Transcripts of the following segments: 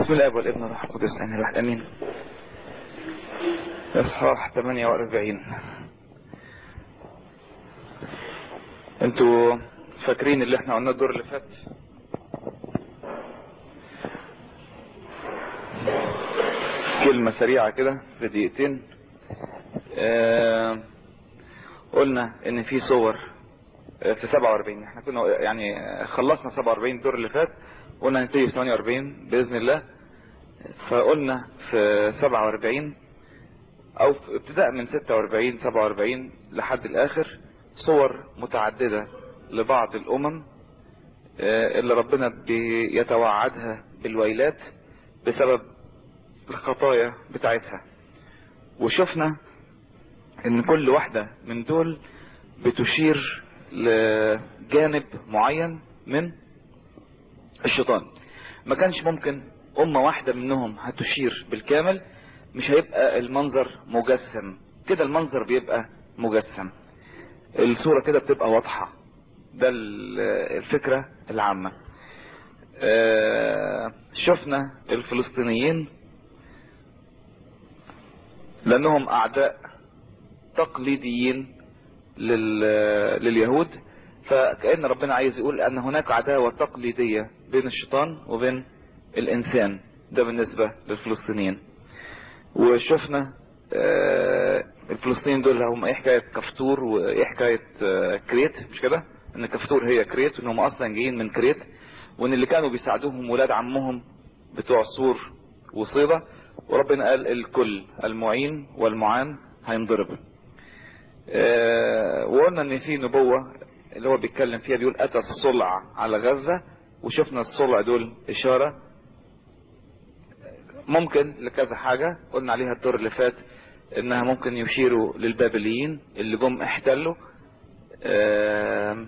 بسم الله والابن والروح القدس امين الواحد امين اصحاح 48 انتوا فاكرين اللي احنا قلنا الدور اللي فات كلمة سريعة كده في دقيقتين اه قلنا ان في صور في 47 احنا كنا يعني خلصنا 47 الدور اللي فات قلنا ننتهي في 48 باذن الله فقلنا في 47 او في ابتداء من 46 47 لحد الاخر صور متعددة لبعض الامم اللي ربنا بيتوعدها بالويلات بسبب الخطايا بتاعتها وشفنا ان كل واحدة من دول بتشير لجانب معين من الشيطان ما كانش ممكن امة واحدة منهم هتشير بالكامل مش هيبقى المنظر مجسم كده المنظر بيبقى مجسم الصورة كده بتبقى واضحة ده الفكرة العامة شفنا الفلسطينيين لانهم اعداء تقليديين لليهود فكأن ربنا عايز يقول ان هناك عداوة تقليدية بين الشيطان وبين الانسان ده بالنسبة للفلسطينيين وشفنا الفلسطينيين دول هم ايه حكاية كفتور وايه حكاية كريت مش كده ان كفتور هي كريت وان هم اصلا جايين من كريت وان اللي كانوا بيساعدوهم ولاد عمهم بتوع سور وصيبة وربنا قال الكل المعين والمعان هينضرب اه وقلنا ان في نبوة اللي هو بيتكلم فيها بيقول اتى الصلع على غزة وشفنا الصلع دول اشارة ممكن لكذا حاجة قلنا عليها الدور اللي فات انها ممكن يشيروا للبابليين اللي جم احتلوا اه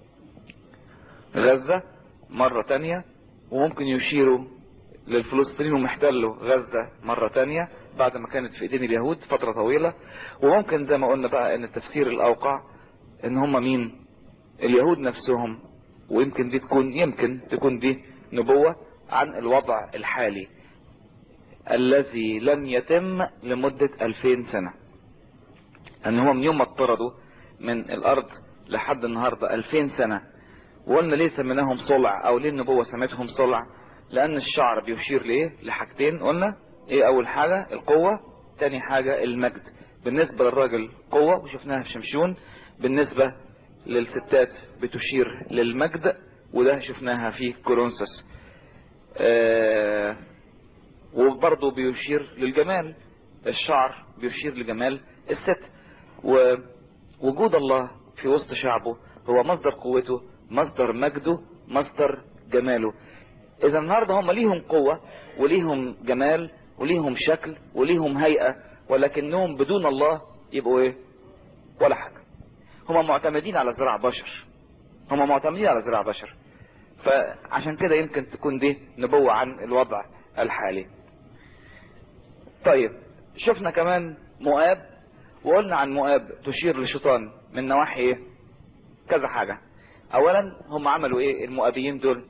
غزة مرة تانية وممكن يشيروا للفلسطينيين هم احتلوا غزة مرة تانية بعد ما كانت في ايدين اليهود فترة طويلة وممكن زي ما قلنا بقى ان التفسير الاوقع ان هم مين اليهود نفسهم ويمكن دي تكون يمكن تكون دي نبوة عن الوضع الحالي الذي لم يتم لمدة الفين سنة ان هم من يوم ما اطردوا من الارض لحد النهاردة الفين سنة وقلنا ليه سميناهم صلع او ليه النبوة سميتهم صلع لان الشعر بيشير ليه لحاجتين قلنا ايه اول حاجة القوة تاني حاجة المجد بالنسبة للراجل قوة وشفناها في شمشون بالنسبة للستات بتشير للمجد وده شفناها في كورنثوس آه وبرضه بيشير للجمال الشعر بيشير لجمال الست ووجود الله في وسط شعبه هو مصدر قوته مصدر مجده مصدر جماله اذا النهاردة هم ليهم قوة وليهم جمال وليهم شكل وليهم هيئة ولكنهم بدون الله يبقوا ايه ولا حاجة هم معتمدين على زراع بشر هم معتمدين على زراع بشر فعشان كده يمكن تكون دي نبوة عن الوضع الحالي طيب شفنا كمان مؤاب وقلنا عن مؤاب تشير لشيطان من نواحي ايه كذا حاجة اولا هم عملوا ايه المؤابيين دول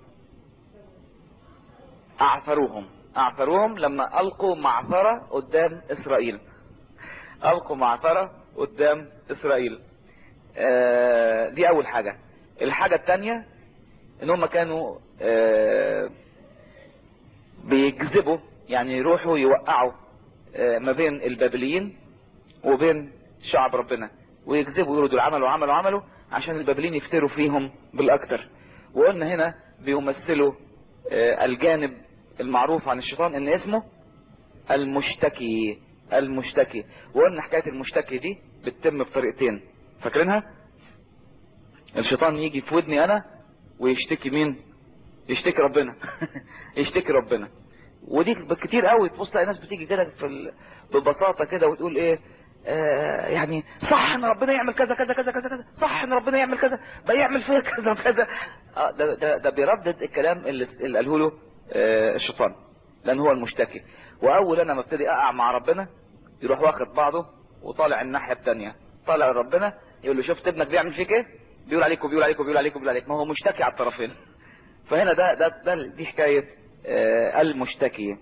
اعثروهم اعثروهم لما القوا معثرة قدام اسرائيل القوا معثرة قدام اسرائيل آه دي اول حاجة الحاجة التانية ان هم كانوا آه بيجذبوا يعني يروحوا يوقعوا آه ما بين البابليين وبين شعب ربنا ويجذبوا يقولوا دول عملوا عملوا عملوا عشان البابليين يفتروا فيهم بالاكتر وقلنا هنا بيمثلوا الجانب المعروف عن الشيطان ان اسمه المشتكي المشتكي وقلنا حكاية المشتكي دي بتتم بطريقتين فاكرينها الشيطان يجي في ودني انا ويشتكي مين يشتكي ربنا يشتكي ربنا ودي كتير قوي تبص تلاقي ناس بتيجي كده في ال... ببساطة كده وتقول ايه آه يعني صح ان ربنا يعمل كذا كذا كذا كذا كذا صح ان ربنا يعمل كذا بقى يعمل فيا كذا وكذا آه ده, ده, ده بيردد الكلام اللي, اللي قاله له آه الشيطان لان هو المشتكي واول انا ما ابتدي اقع مع ربنا يروح واخد بعضه وطالع الناحية التانية طالع ربنا يقول له شفت ابنك بيعمل فيك ايه بيقول عليك وبيقول عليك وبيقول عليك وبيقول عليك ما هو مشتكي على الطرفين فهنا ده ده, ده دي حكاية آه، المشتكي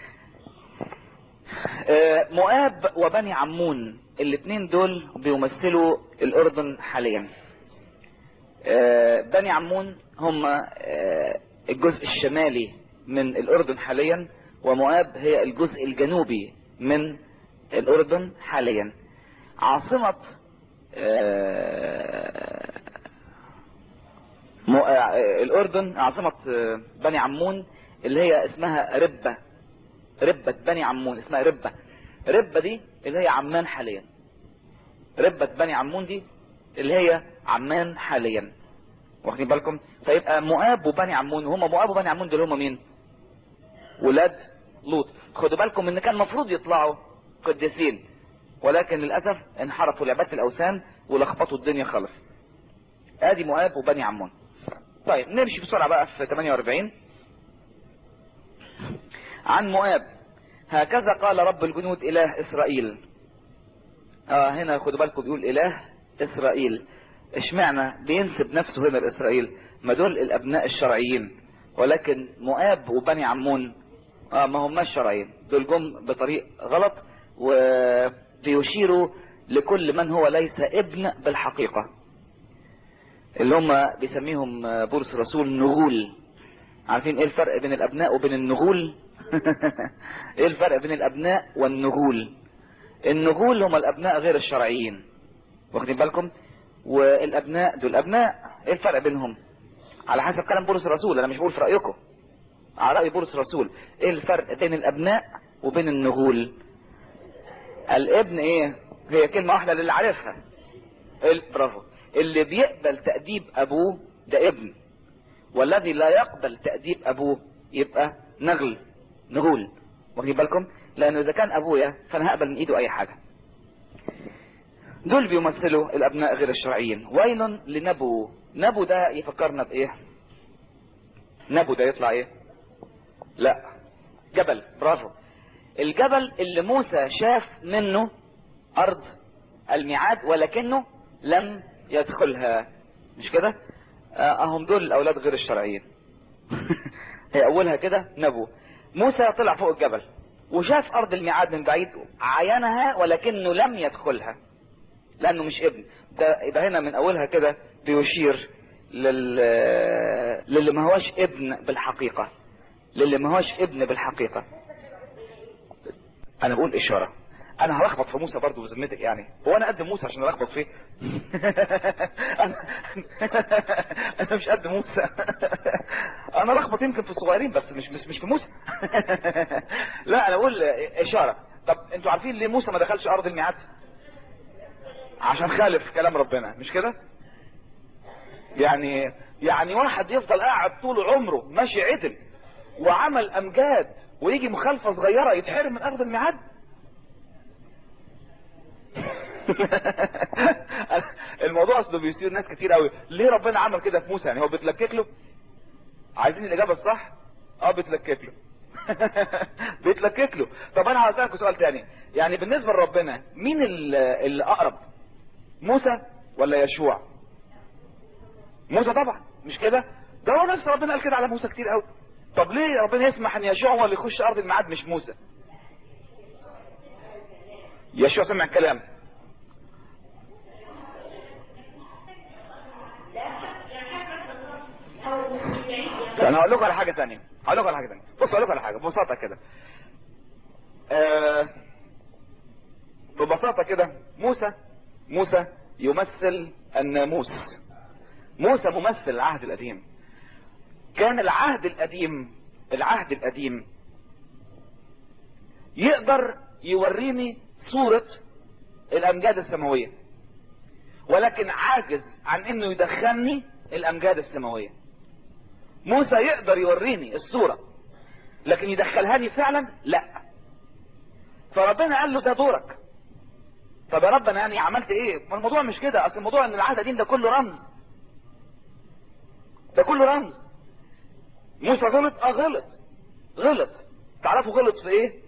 آه، مؤاب وبني عمون الاثنين دول بيمثلوا الاردن حاليا آه، بني عمون هم آه، الجزء الشمالي من الاردن حاليا ومؤاب هي الجزء الجنوبي من الاردن حاليا عاصمة آه، مو- آه، الاردن عاصمة آه، بني عمون اللي هي اسمها ربة ربة بني عمون اسمها ربة ربة دي اللي هي عمان حاليا ربة بني عمون دي اللي هي عمان حاليا واخدين بالكم فيبقى مؤاب وبني عمون وهم مؤاب وبني عمون دول هم مين ولاد لوط خدوا بالكم ان كان المفروض يطلعوا قديسين ولكن للاسف انحرفوا لعبادة الاوثان ولخبطوا الدنيا خالص ادي مؤاب وبني عمون طيب نمشي بسرعة بقى في 48 عن مؤاب هكذا قال رب الجنود اله اسرائيل اه هنا خدوا بالكم بيقول اله اسرائيل اشمعنى بينسب نفسه هنا لاسرائيل ما دول الابناء الشرعيين ولكن مؤاب وبني عمون اه ما هماش شرعيين دول جم بطريق غلط وبيشيروا لكل من هو ليس ابن بالحقيقة اللي هم بيسميهم بولس الرسول نغول عارفين ايه الفرق بين الابناء وبين النغول ايه الفرق بين الابناء والنغول النغول هم الابناء غير الشرعيين واخدين بالكم والابناء دول ابناء ايه الفرق بينهم على حسب كلام بولس الرسول انا مش بقول في رايكم على راي بولس الرسول ايه الفرق بين الابناء وبين النغول الابن ايه هي كلمه واحده للي عارفها ال- برافو اللي بيقبل تأديب ابوه ده ابن والذي لا يقبل تأديب ابوه يبقى نغل نغول واخدين بالكم لانه اذا كان ابويا فانا هقبل من ايده اي حاجة دول بيمثلوا الابناء غير الشرعيين ويل لنبو نبو ده يفكرنا بايه نبو ده يطلع ايه لا جبل برافو الجبل اللي موسى شاف منه ارض الميعاد ولكنه لم يدخلها مش كده آه، اهم دول الاولاد غير الشرعيين هي اولها كده نبو موسى طلع فوق الجبل وشاف ارض الميعاد من بعيد عينها ولكنه لم يدخلها لانه مش ابن ده يبقى هنا من اولها كده بيشير لل للي ما هوش ابن بالحقيقة للي ما هوش ابن بالحقيقة انا بقول اشارة انا هلخبط في موسى برضه بذمتك يعني هو انا قد موسى عشان الخبط فيه انا انا مش قد موسى انا لخبط يمكن في الصغيرين بس مش مش مش في موسى لا انا بقول اشارة طب انتوا عارفين ليه موسى ما دخلش ارض الميعاد عشان خالف كلام ربنا مش كده يعني يعني واحد يفضل قاعد طول عمره ماشي عدل وعمل امجاد ويجي مخالفة صغيرة يتحرم من ارض الميعاد الموضوع اصله بيصير ناس كتير قوي ليه ربنا عمل كده في موسى يعني هو بيتلكك له عايزين الاجابه الصح اه بيتلكك له بيتلكك له طب انا هسالك سؤال تاني يعني بالنسبه لربنا مين ال- اللي اقرب موسى ولا يشوع موسى طبعا مش كده ده هو نفس ربنا قال كده على موسى كتير قوي طب ليه ربنا يسمح ان يشوع هو اللي يخش ارض الميعاد مش موسى يشوع سمع الكلام انا هقول لكم على حاجه ثانيه هقول لكم على حاجه ثانيه بصوا هقول لكم على حاجه ببساطه كده آه ببساطه كده موسى موسى يمثل الناموس موسى ممثل العهد القديم كان العهد القديم العهد القديم يقدر يوريني صورة الامجاد السماوية ولكن عاجز عن انه يدخلني الامجاد السماوية موسى يقدر يوريني الصورة لكن يدخلها لي فعلا لا فربنا قال له ده دورك طب يا رب انا يعني عملت ايه ما الموضوع مش كده اصل الموضوع ان العهد القديم ده كله رمز ده كله رمز موسى غلط اه غلط غلط تعرفوا غلط في ايه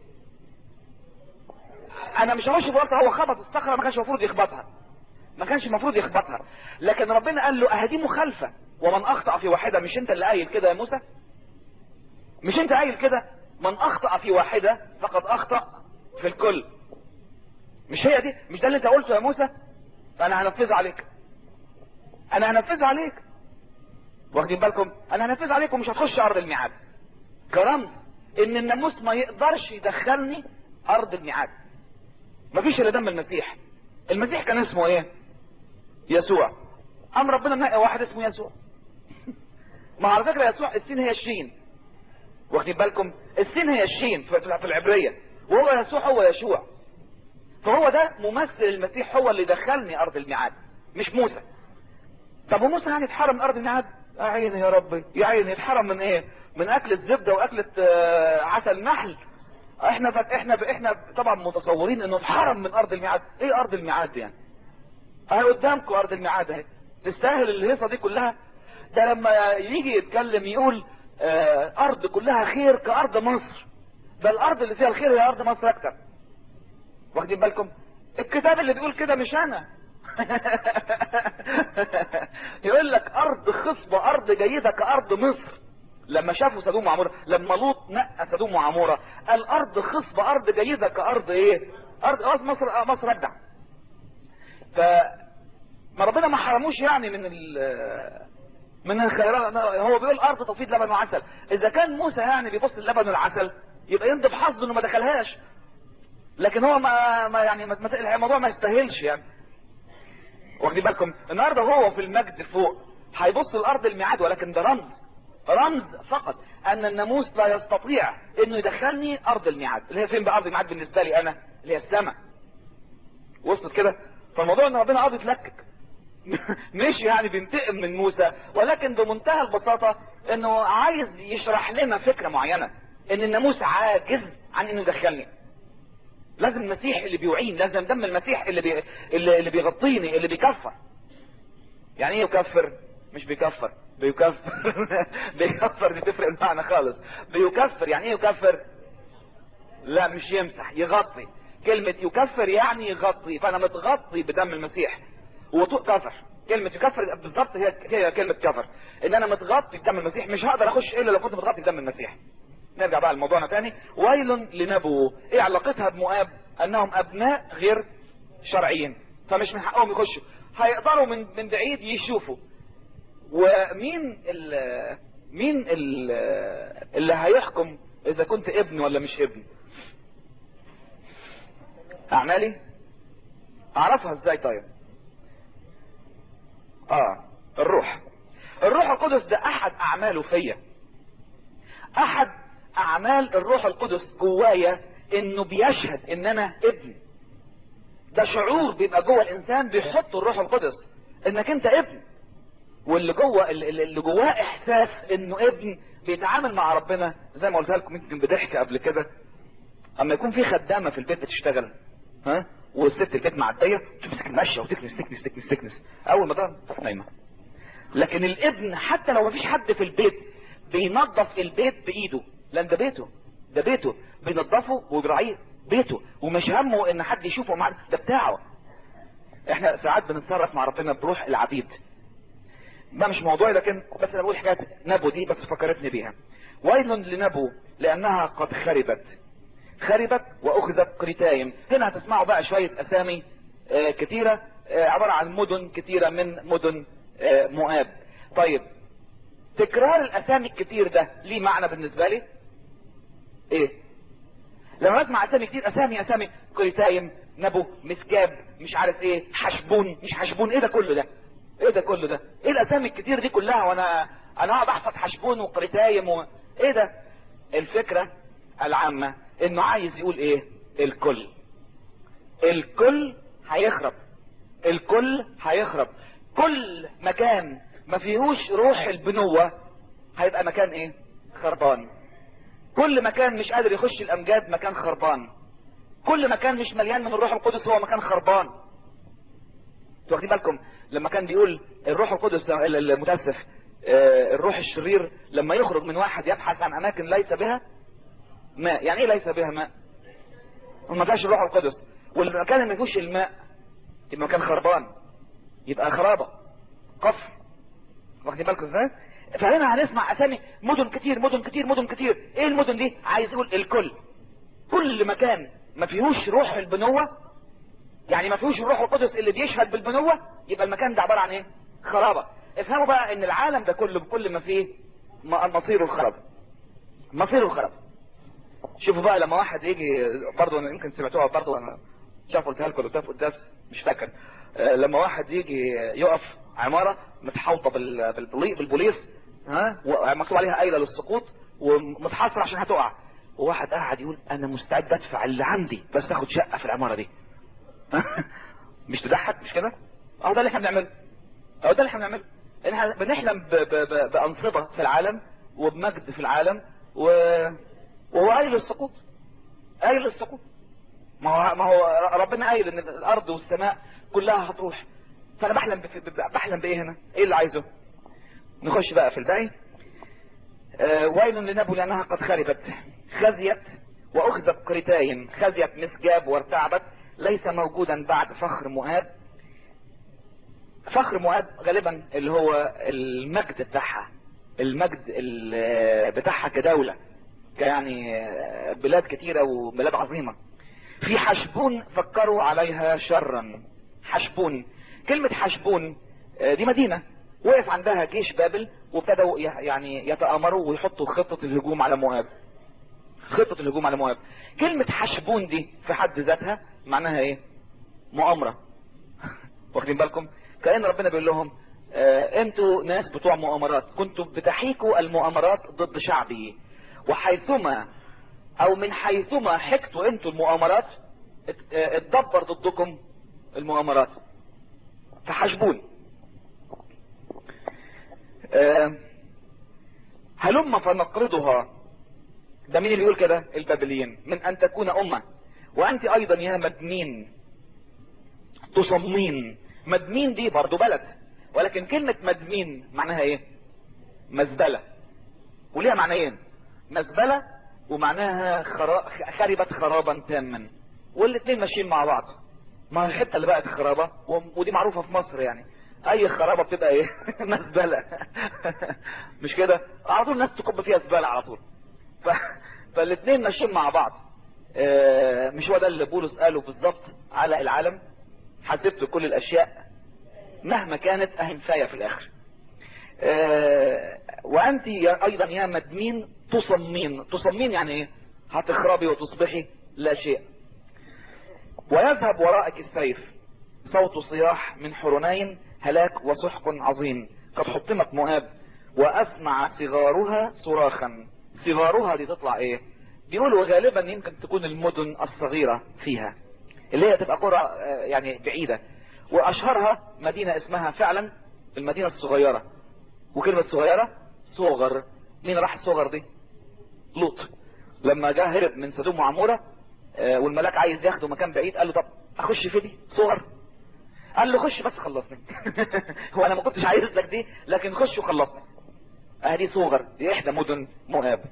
انا مش هخش في ورطه هو خبط الصخره ما كانش المفروض يخبطها ما كانش المفروض يخبطها لكن ربنا قال له اهدي مخالفه ومن اخطا في واحده مش انت اللي قايل كده يا موسى مش انت قايل كده من اخطأ في واحدة فقد اخطأ في الكل مش هي دي مش ده اللي انت قلته يا موسى انا هنفذه عليك انا هنفذه عليك واخدين بالكم انا هنفذ عليك ومش هتخش ارض الميعاد كرمز ان الناموس ما يقدرش يدخلني ارض الميعاد مفيش الا دم المسيح المسيح كان اسمه ايه يسوع ام ربنا منقي واحد اسمه يسوع ما على فكره يسوع السين هي الشين واخدين بالكم السين هي الشين في في العبريه وهو يسوع هو يشوع فهو ده ممثل المسيح هو اللي دخلني ارض الميعاد مش موسى طب وموسى يعني اتحرم من ارض الميعاد يا عيني يا ربي يا عيني اتحرم من ايه من اكل الزبده واكله آه، عسل نحل احنا فك... احنا احنا طبعا متصورين انه اتحرم من ارض الميعاد ايه ارض الميعاد دي يعني اهي قدامكم ارض الميعاد اهي تستاهل الهيصه دي كلها ده لما يجي يتكلم يقول آه، ارض كلها خير كارض مصر ده الارض اللي فيها الخير هي ارض مصر اكتر واخدين بالكم الكتاب اللي بيقول كده مش انا يقول لك ارض خصبة ارض جيدة كارض مصر لما شافوا سدوم وعمورة لما لوط نقى سدوم وعمورة قال ارض خصبة ارض جيدة كارض ايه ارض اه مصر آه مصر ابدع ف ما ربنا ما حرموش يعني من ال من الخيرات هو بيقول ارض تفيض لبن وعسل اذا كان موسى يعني بيبص اللبن والعسل يبقى يندب حظه انه ما دخلهاش لكن هو ما, ما يعني ما ما- الموضوع ما يستاهلش يعني واخدين بالكم النهارده هو في المجد فوق هيبص الارض الميعاد ولكن ده رمز رمز فقط ان الناموس لا يستطيع انه يدخلني ارض الميعاد اللي هي فين بقى ارض الميعاد بالنسبه لي انا اللي هي السماء وصلت كده فالموضوع ان ربنا قاضي يتلكك مش يعني بينتقم من موسى ولكن بمنتهى البساطة انه عايز يشرح لنا فكرة معينة ان الناموس عاجز عن انه يدخلني لازم المسيح اللي بيعين لازم دم المسيح اللي بي... اللي, اللي بيغطيني اللي بيكفر يعني ايه يكفر مش بيكفر بيكفر بيكفر دي تفرق المعنى خالص بيكفر يعني ايه يكفر لا مش يمسح يغطي كلمة يكفر يعني يغطي فانا متغطي بدم المسيح وطوق كفر كلمة يكفر بالضبط هي هي كلمة كفر ان انا متغطي بدم المسيح مش هقدر اخش الا لو كنت متغطي بدم المسيح نرجع بقى لموضوعنا تاني ويل لنبو ايه علاقتها بمؤاب انهم ابناء غير شرعيين فمش من حقهم يخشوا هيقدروا من من بعيد يشوفوا ومين ال مين ال اللي هيحكم اذا كنت ابن ولا مش ابن اعمالي اعرفها ازاي طيب اه الروح الروح القدس ده احد اعماله فيا احد اعمال الروح القدس جوايا انه بيشهد ان انا ابن ده شعور بيبقى جوه الانسان بيحط الروح القدس انك انت ابن واللي جوه اللي جواه احساس انه ابن بيتعامل مع ربنا زي ما قلت لكم يمكن بضحك قبل كده اما يكون في خدامه في البيت بتشتغل ها والست البيت معديه تمسك الماشيه وتكنس تكنس تكنس تكنس اول ما تقعد نايمه لكن الابن حتى لو مفيش حد في البيت بينظف البيت بايده لان ده بيته ده بيته بينظفه وبيراعيه بيته ومش همه ان حد يشوفه مع ده بتاعه احنا ساعات بنتصرف مع ربنا بروح العبيد ما مش موضوعي لكن بس انا بقول حكايه نبو دي بس فكرتني بيها ويل لنبو لانها قد خربت خربت واخذت قريتايم هنا هتسمعوا بقى شويه اسامي آه كتيره آه عباره عن مدن كتيره من مدن آه مؤاب طيب تكرار الاسامي الكتير ده ليه معنى بالنسبه لي ايه لما اسمع اسامي كتير اسامي اسامي قريتايم نبو مسجاب مش عارف ايه حشبون مش حشبون ايه ده كله ده ايه ده كله ده ايه الاسامي الكتير دي كلها وانا انا اقعد احفظ حشبون وقريتايم و... ايه ده الفكرة العامة انه عايز يقول ايه الكل الكل هيخرب الكل هيخرب كل مكان ما فيهوش روح البنوة هيبقى مكان ايه خربان كل مكان مش قادر يخش الامجاد مكان خربان كل مكان مش مليان من الروح القدس هو مكان خربان انتوا واخدين بالكم لما كان بيقول الروح القدس المتاسف الروح الشرير لما يخرج من واحد يبحث عن اماكن ليس بها ماء يعني ايه ليس بها ماء ما فيهاش الروح القدس والمكان اللي ما فيهوش الماء يبقى مكان خربان يبقى خرابه قفر واخدين بالكم ازاي فهنا هنسمع اسامي مدن كتير مدن كتير مدن كتير ايه المدن دي عايز يقول الكل كل مكان ما فيهوش روح البنوة يعني ما فيهوش الروح القدس اللي بيشهد بالبنوة يبقى المكان ده عبارة عن ايه خرابة افهموا بقى ان العالم ده كله بكل ما فيه م- مصيره الخراب مصيره الخراب شوفوا بقى لما واحد يجي برضه انا يمكن سمعتوها برضه انا شاف قلتها لكم قلتها في قداس مش فاكر آه، لما واحد يجي يقف عمارة متحوطة بال- بالبولي- بالبوليس ها ومكتوب عليها قايلة للسقوط ومتحصر عشان هتقع وواحد قاعد يقول انا مستعد ادفع اللي عندي بس اخد شقة في العمارة دي مش تضحك مش كده اهو ده اللي احنا بنعمله اهو ده اللي احنا بنعمله احنا بنحلم ب ب ب بانصبة في العالم وبمجد في العالم و... وهو قايل للسقوط قايل للسقوط ما هو ما هو ربنا قايل ان الارض والسماء كلها هتروح فانا بحلم بف... ب- بحلم بايه هنا ايه اللي عايزه نخش بقى في الباقي آه ويل لنبو لانها قد خربت خزيت واخذت قريتين خزيت مسجاب وارتعبت ليس موجودا بعد فخر مؤاب فخر مؤاب غالبا اللي هو المجد بتاعها المجد ال- بتاعها كدولة يعني بلاد كتيرة وبلاد عظيمة في حشبون فكروا عليها شرا حشبون كلمة حشبون آه، دي مدينة وقف عندها جيش بابل وابتدوا ي- يعني يتآمروا ويحطوا خطة الهجوم على مؤاب خطة الهجوم على مؤاب كلمة حشبون دي في حد ذاتها معناها ايه مؤامرة واخدين بالكم كأن ربنا بيقول لهم آه انتوا ناس بتوع مؤامرات كنتوا بتحيكوا المؤامرات ضد شعبي وحيثما او من حيثما حكتوا انتوا المؤامرات ات- آه، اتدبر ضدكم المؤامرات فحشبون آه هلم فنقرضها ده مين اللي يقول كده البابليين من ان تكون امة وانت ايضا يا مدمين تصمين مدمين دي برضو بلد ولكن كلمة مدمين معناها ايه مزبلة وليها معنيين مزبلة ومعناها خرا... خربت خرابا تاما والاتنين ماشيين مع بعض ما الحتة اللي بقت خرابة و... ودي معروفة في مصر يعني اي خرابة بتبقى ايه مزبلة مش كده على طول الناس تكب فيها زبالة على طول ف... فالاتنين ماشيين مع بعض آه، مش هو ده اللي بولس قاله بالظبط على العالم حسبت كل الاشياء مهما كانت اهنفاية في الاخر آه، وانت يا ايضا يا مدمين تصمين تصمين يعني ايه هتخربي وتصبحي لا شيء ويذهب وراءك السيف صوت صياح من حرنين هلاك وسحق عظيم قد حطمت مؤاب واسمع صغارها صراخا صغارها دي تطلع ايه بيقولوا غالبا يمكن تكون المدن الصغيرة فيها اللي هي تبقى قرى آه، يعني بعيدة واشهرها مدينة اسمها فعلا المدينة الصغيرة وكلمة صغيرة صغر مين راح الصغر دي لوط لما جاء هرب من سدوم وعمورة آه، والملاك عايز ياخده مكان بعيد قال له طب اخش في دي صغر قال له خش بس خلصني هو انا ما كنتش عايز لك دي لكن خش وخلصني اهدي صغر دي احدى مدن مؤاب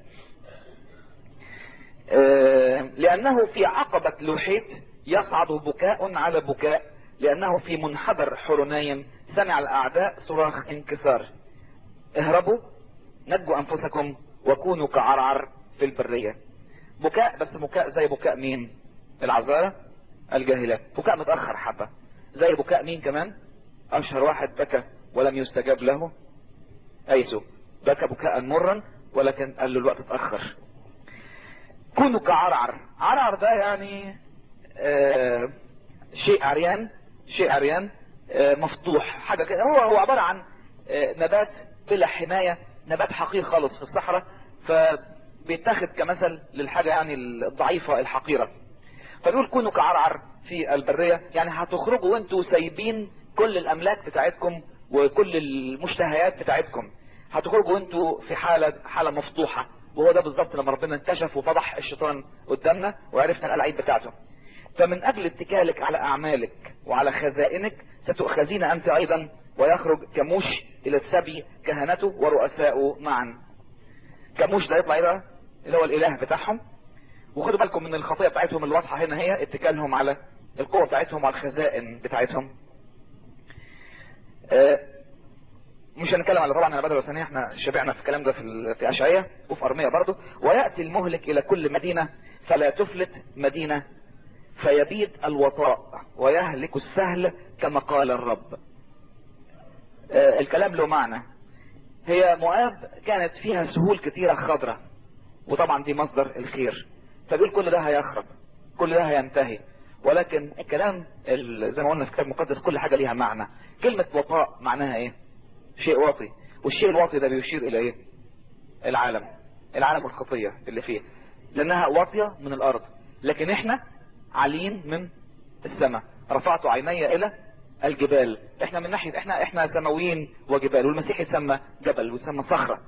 آه، لانه في عقبة لوحيت يصعد بكاء على بكاء لانه في منحدر حرنين سمع الاعداء صراخ انكسار اهربوا نجوا انفسكم وكونوا كعرعر في البرية بكاء بس بكاء زي بكاء مين العذارة الجاهلات بكاء متأخر حبة زي بكاء مين كمان اشهر واحد بكى ولم يستجاب له ايسو بكى بكاء مرا ولكن قال له الوقت اتأخر كونوا كعرعر عرعر ده يعني آه شيء عريان شيء عريان آه مفتوح حاجة كده هو هو عبارة عن آه نبات بلا حماية نبات حقير خالص في الصحراء فبيتاخد كمثل للحاجة يعني الضعيفة الحقيرة فبيقول كونوا كعرعر في البرية يعني هتخرجوا وانتوا سايبين كل الاملاك بتاعتكم وكل المشتهيات بتاعتكم هتخرجوا وانتوا في حالة حالة مفتوحة وهو ده بالظبط لما ربنا انكشف وفضح الشيطان قدامنا وعرفنا الالعاب بتاعته فمن اجل اتكالك على اعمالك وعلى خزائنك ستؤخذين انت ايضا ويخرج كموش الى السبي كهنته ورؤساؤه معا كموش ده يطلع ايه بقى اللي هو الاله بتاعهم وخدوا بالكم من الخطيئة بتاعتهم الواضحة هنا هي اتكالهم على القوة بتاعتهم وعلى الخزائن بتاعتهم آه، مش هنتكلم على طبعا على بدر وثانية احنا شبعنا في الكلام ده في ال- في اشعياء وفي ارمية برضه وياتي المهلك الى كل مدينة فلا تفلت مدينة فيبيد الوطاء ويهلك السهل كما قال الرب آه، الكلام له معنى هي مؤاب كانت فيها سهول كتيرة خضرة وطبعا دي مصدر الخير فبيقول كل ده هيخرب كل ده هينتهي ولكن الكلام ال- زي ما قلنا في الكتاب المقدس كل حاجة ليها معنى كلمة وطاء معناها ايه شيء واطي والشيء الواطي ده بيشير الى ايه العالم العالم والخطية اللي فيه لانها واطية من الارض لكن احنا عاليين من السماء رفعت عيني الى الجبال احنا من ناحية احنا احنا سماويين وجبال والمسيح يسمى جبل ويسمى صخرة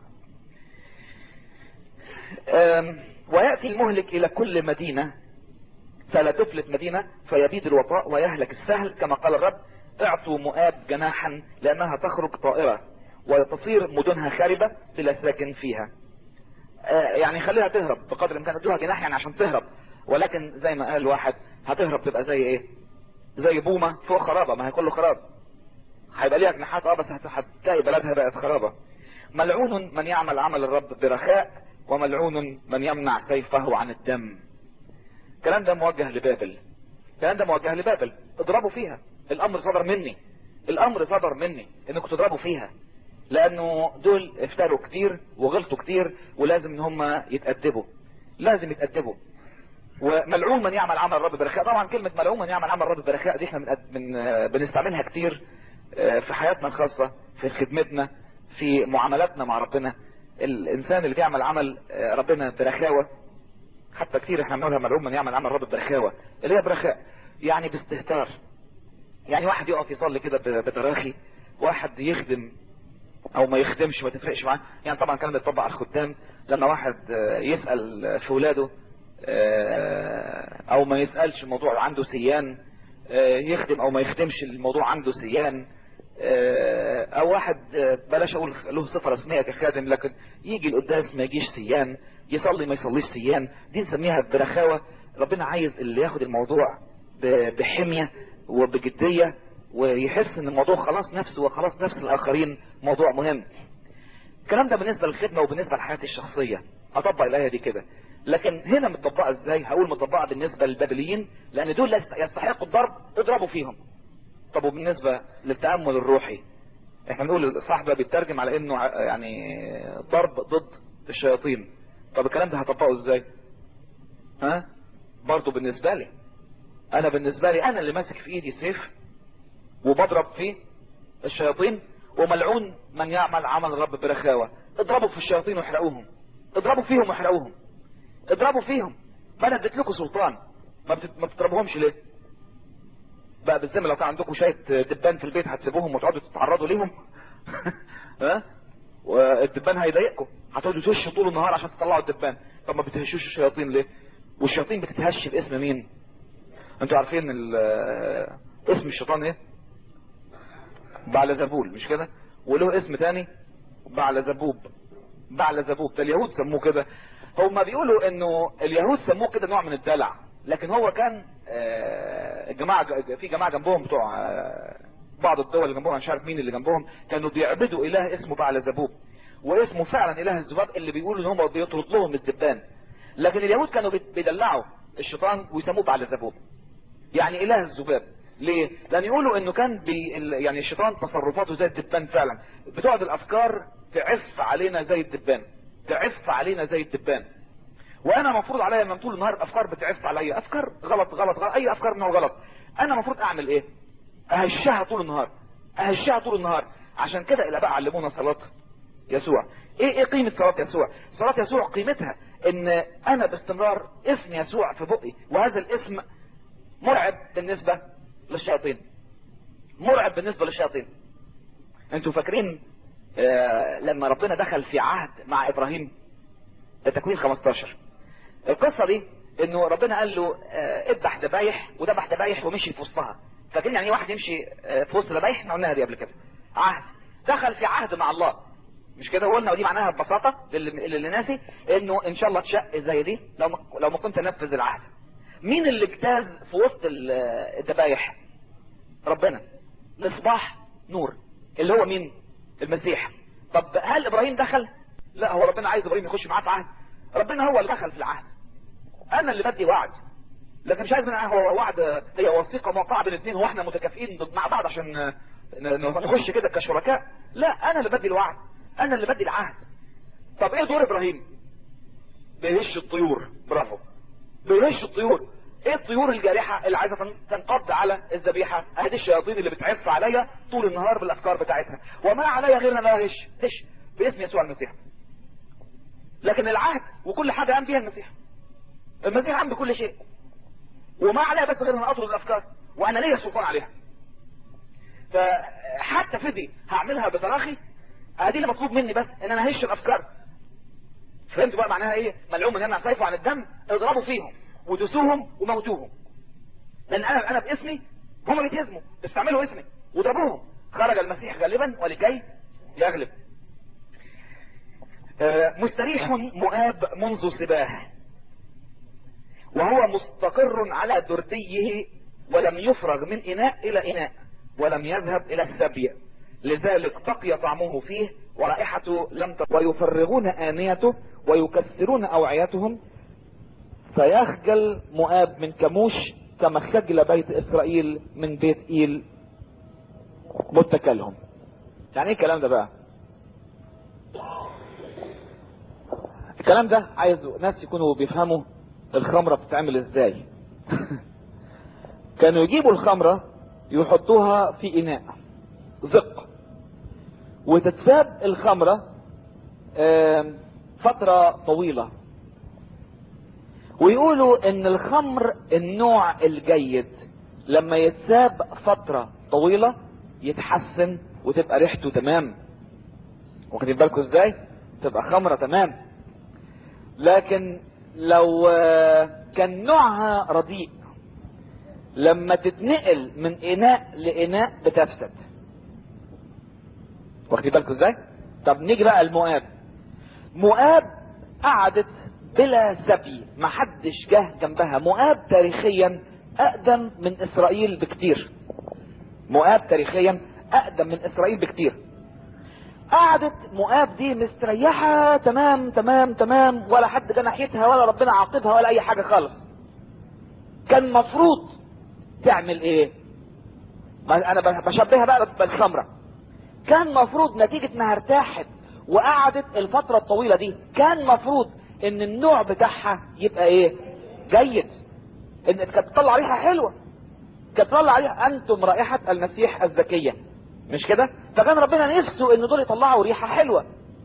أم، ويأتي المهلك الى كل مدينة فلا تفلت مدينة فيبيد الوطاء ويهلك السهل كما قال الرب اعطوا مؤاب جناحا لانها تخرج طائرة وتصير مدنها خاربة بلا ساكن فيها آه، يعني خليها تهرب بقدر الامكان ادوها جناح يعني عشان تهرب ولكن زي ما قال واحد هتهرب تبقى زي ايه زي بومة فوق خرابة ما هي كله خراب هيبقى ليها جناحات اه بس هت- هتلاقي بلدها بقت خرابة ملعون من يعمل عمل الرب برخاء وملعون من يمنع سيفه عن الدم الكلام ده موجه لبابل الكلام ده موجه لبابل اضربوا فيها الامر صدر مني الامر صدر مني انكم تضربوا فيها لانه دول افتروا كتير وغلطوا كتير ولازم ان هم يتأدبوا لازم يتأدبوا وملعون من يعمل عمل الرب برخاء طبعا كلمة ملعون من يعمل عمل الرب برخاء دي احنا من من آه، بنستعملها كتير آه، في حياتنا الخاصة في خدمتنا في معاملاتنا مع ربنا الانسان اللي بيعمل عمل آه، ربنا برخاوة حتى كتير احنا بنقولها ملعون من يعمل عمل الرب برخاوة اللي هي برخاء يعني باستهتار يعني واحد يقف يصلي كده ب- بتراخي واحد يخدم او ما يخدمش ما تفرقش معاه يعني طبعا الكلام ده يطبق على الخدام لما واحد آه، يسأل في ولاده آه، او ما يسألش الموضوع عنده سيان آه، يخدم او ما يخدمش الموضوع عنده سيان آه، او واحد آه، بلاش اقول له صفة رسمية كخادم لكن يجي القداس ما يجيش سيان يصلي ما يصليش سيان دي نسميها برخاوة ربنا عايز اللي ياخد الموضوع ب- بحمية وبجدية ويحس ان الموضوع خلاص نفسه وخلاص نفس الاخرين موضوع مهم الكلام ده بالنسبة للخدمة وبالنسبة لحياتي الشخصية اطبق الاية دي كده لكن هنا متطبقة ازاي هقول متطبقة بالنسبة للبابليين لان دول يست- يستحقوا الضرب اضربوا فيهم طب وبالنسبة للتأمل الروحي احنا بنقول الصح ده بيترجم على انه ع- يعني ضرب ضد الشياطين طب الكلام ده هطبقه ازاي ها برضه بالنسبة لي انا بالنسبة لي انا اللي ماسك في ايدي سيف وبضرب في الشياطين وملعون من يعمل عمل الرب برخاوة اضربوا في الشياطين واحرقوهم اضربوا فيهم واحرقوهم اضربوا فيهم ما انا اديت لكم سلطان ما, بتت... ما بتضربوهمش ليه بقى بالذمة لو كان عندكم شوية دبان في البيت هتسيبوهم وتقعدوا تتعرضوا ليهم ها والدبان هيضايقكم هتقعدوا تهشوا طول النهار عشان تطلعوا الدبان طب ما بتهشوش الشياطين ليه والشياطين بتتهش باسم مين انتوا عارفين ال- اسم الشيطان ايه بعلزبول مش كده وله اسم تاني بعلزبوب بعلزبوب ده اليهود سموه كده هم بيقولوا انه اليهود سموه كده نوع من الدلع لكن هو كان آه، الجماعة في جماعة جنبهم بتوع آه، بعض الدول اللي جنبهم أنا مش عارف مين اللي جنبهم كانوا بيعبدوا اله اسمه بعلزبوب واسمه فعلا اله الذباب اللي بيقولوا ان هم بيطرد لهم الدبان لكن اليهود كانوا بيت- بيدلعوا الشيطان ويسموه بعلزبوب يعني اله الذباب ليه لان يقولوا انه كان بي ال- يعني الشيطان تصرفاته زي الدبان فعلا بتقعد الافكار تعف علينا زي الدبان تعف علينا زي الدبان وانا مفروض عليا من طول النهار الافكار بتعف عليا افكار غلط غلط غلط اي افكار منها غلط انا مفروض اعمل ايه اهشها طول النهار اهشها طول النهار عشان كده الاباء علمونا صلاه يسوع ايه ايه قيمة صلاة يسوع صلاة يسوع قيمتها ان انا باستمرار اسم يسوع في بقي وهذا الاسم مرعب بالنسبة للشياطين مرعب بالنسبة للشياطين انتوا فاكرين آه لما ربنا دخل في عهد مع ابراهيم ده تكوين 15 القصة دي انه ربنا قال له آه اذبح ذبايح وذبح ذبايح ومشي في وسطها فاكرين يعني ايه واحد يمشي آه في وسط ذبايح احنا قلناها دي قبل كده عهد دخل في عهد مع الله مش كده قلنا ودي معناها ببساطة للي, للي ناسي انه ان شاء الله تشق زي دي لو ما لو ما كنت نفذ العهد مين اللي اجتاز في وسط ال- الذبايح ربنا مصباح نور اللي هو مين المسيح طب هل ابراهيم دخل لا هو ربنا عايز ابراهيم يخش معاه في عهد ربنا هو اللي دخل في العهد انا اللي بدي وعد لكن مش عايز من هو وعد هي وثيقه موقعه بين الاثنين هو احنا متكافئين مع بعض عشان نخش كده كشركاء لا انا اللي بدي الوعد انا اللي بدي العهد طب ايه دور ابراهيم بيهش الطيور برافو بيهش الطيور ايه الطيور الجارحة اللي عايزة تنقض على الذبيحة ادي الشياطين اللي بتعف عليا طول النهار بالافكار بتاعتها وما عليا غير ان انا هش هش باسم يسوع المسيح لكن العهد وكل حاجة قام بيها المسيح المسيح قام بكل شيء وما عليا بس غير ان اطرد الافكار وانا ليا سلطان عليها فحتى فدي هعملها بتراخي ادي اللي مطلوب مني بس ان انا هش الافكار فهمتوا بقى معناها ايه ملعوم ان انا سيفه عن الدم اضربوا فيهم ودسوهم وموتوهم لان انا انا باسمي هم بيتهزموا استعملوا اسمي وضربوهم خرج المسيح غالبا ولكي يغلب آه مستريح مؤاب منذ سباه وهو مستقر على درديه ولم يفرغ من اناء الى اناء ولم يذهب الى السبي لذلك بقي طعمه فيه ورائحته لم ت... ويفرغون آنيته ويكسرون أوعيتهم فيخجل مؤاب من كموش كما خجل بيت إسرائيل من بيت إيل متكلهم يعني ايه الكلام ده بقى الكلام ده عايز ناس يكونوا بيفهموا الخمرة بتتعمل ازاي كانوا يجيبوا الخمرة يحطوها في اناء زق وتتساب الخمرة فترة طويلة ويقولوا ان الخمر النوع الجيد لما يتساب فترة طويلة يتحسن وتبقى ريحته تمام واخدين بالكم ازاي تبقى خمرة تمام لكن لو كان نوعها رديء لما تتنقل من اناء لاناء بتفسد واخدين بالكم ازاي طب نيجي بقى المؤاب مؤاب قعدت بلا سبي ما حدش جه جنبها مؤاب تاريخيا اقدم من اسرائيل بكتير مؤاب تاريخيا اقدم من اسرائيل بكتير قعدت مؤاب دي مستريحة تمام تمام تمام ولا حد جه ناحيتها ولا ربنا عاقبها ولا اي حاجة خالص كان مفروض تعمل ايه ما انا بشبهها بقى بالخمره كان مفروض نتيجة انها ارتاحت وقعدت الفترة الطويلة دي كان مفروض ان النوع بتاعها يبقى ايه جيد ان كانت تطلع ريحة حلوة كانت تطلع ريحة انتم رائحة المسيح الذكية مش كده فكان ربنا نفسه ان دول يطلعوا ريحة حلوة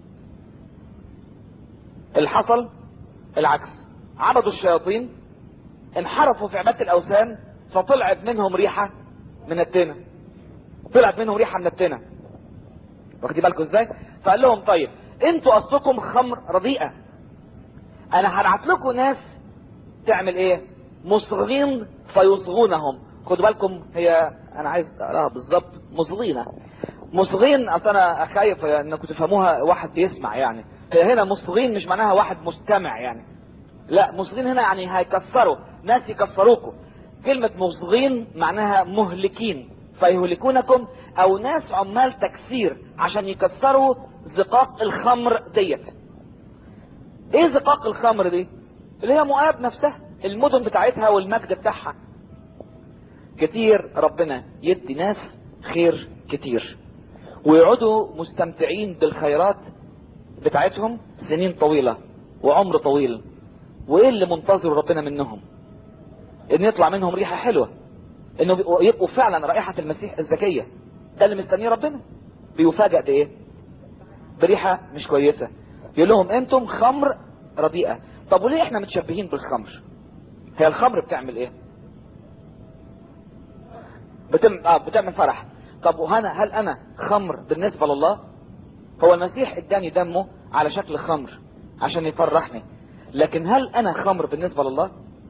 اللي حصل العكس عبدوا الشياطين انحرفوا في عبادة الاوثان فطلعت منهم ريحة من التنة طلعت منهم ريحة من التنة واخدين بالكم ازاي فقال لهم طيب انتوا اصلكم خمر رديئة انا هبعت لكم ناس تعمل ايه مصغين فيصغونهم خدوا بالكم هي انا عايز اقراها بالظبط مصغينة مصغين اصل انا خايف انكم تفهموها واحد بيسمع يعني هي هنا مصغين مش معناها واحد مستمع يعني لا مصغين هنا يعني هيكسروا ناس يكسروكم كلمة مصغين معناها مهلكين فيهلكونكم او ناس عمال تكسير عشان يكسروا زقاق الخمر ديت ايه زقاق الخمر دي اللي هي مؤاب نفسها المدن بتاعتها والمجد بتاعها كتير ربنا يدي ناس خير كتير ويقعدوا مستمتعين بالخيرات بتاعتهم سنين طويلة وعمر طويل وايه اللي منتظر ربنا منهم ان يطلع منهم ريحة حلوة انه يبقوا فعلا رائحة المسيح الذكية ده اللي مستنيه ربنا بيفاجئ بايه بريحة مش كويسة يقول لهم انتم خمر رديئة طب وليه احنا متشبهين بالخمر هي الخمر بتعمل ايه بتم... آه بتعمل فرح طب وهنا هل انا خمر بالنسبة لله هو المسيح اداني دمه على شكل خمر عشان يفرحني لكن هل انا خمر بالنسبة لله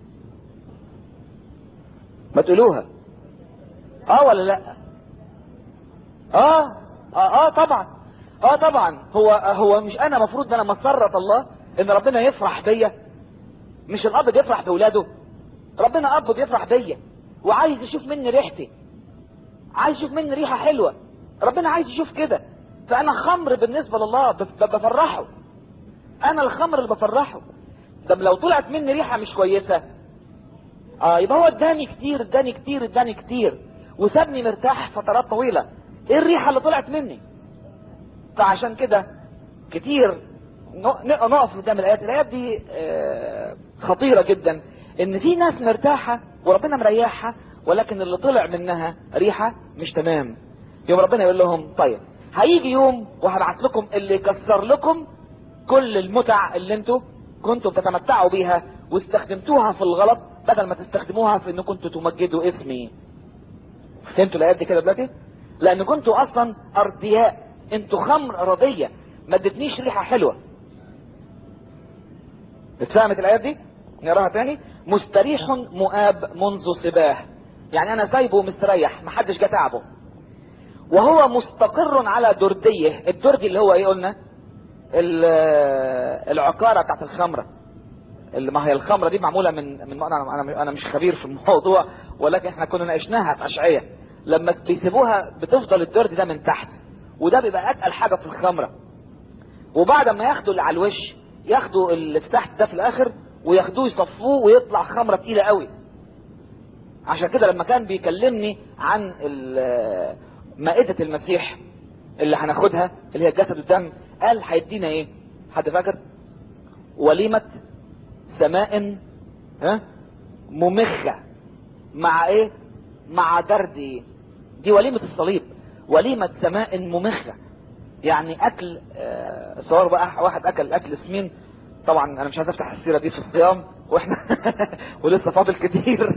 ما تقولوها اه ولا لا اه اه, آه طبعا اه طبعا هو هو مش انا مفروض ان انا مسرة الله ان ربنا يفرح بيا مش الاب بيفرح باولاده ربنا اب بيفرح بيا وعايز يشوف مني ريحتي عايز يشوف مني ريحة حلوة ربنا عايز يشوف كده فانا خمر بالنسبة لله بف- بفرحه انا الخمر اللي بفرحه طب لو طلعت مني ريحة مش كويسة اه يبقى هو اداني كتير اداني كتير اداني كتير وسابني مرتاح فترات طويلة ايه الريحة اللي طلعت مني فعشان كده كتير ن- ن- نقف قدام الايات الايات دي آه، خطيرة جدا ان في ناس مرتاحة وربنا مريحها ولكن اللي طلع منها ريحة مش تمام يوم ربنا يقول لهم طيب هيجي يوم وهبعت لكم اللي يكسر لكم كل المتع اللي انتوا كنتوا بتتمتعوا بيها واستخدمتوها في الغلط بدل ما تستخدموها في انكم انتوا تمجدوا اسمي فهمتوا الايات دي كده دلوقتي لان كنتوا اصلا اردياء انتوا خمر ردية ما ادتنيش ريحة حلوة اتفهمت الايات دي نقراها تاني مستريح مؤاب منذ صباه يعني انا سايبه مستريح محدش جه تعبه وهو مستقر على درديه الدردي اللي هو ايه قلنا ال- العقارة بتاعت الخمرة اللي ما هي الخمرة دي معمولة من من انا انا انا مش خبير في الموضوع ولكن احنا كنا ناقشناها في اشعية لما بيسيبوها بتفضل الدرد ده من تحت وده بيبقى اتقل حاجة في الخمرة وبعد ما ياخدوا اللي على الوش ياخدوا اللي في تحت ده في الاخر وياخدوه يصفوه ويطلع خمرة تقيلة قوي عشان كده لما كان بيكلمني عن ال- مائدة المسيح اللي هناخدها اللي هي الجسد والدم قال هيدينا ايه حد فاكر وليمة سماء ها ممخة مع ايه مع درد ايه دي وليمة الصليب وليمة سماء ممخة يعني اكل آه، صور بقى واحد اكل اكل سمين طبعا انا مش عايز افتح السيره دي في الصيام واحنا ولسه فاضل كتير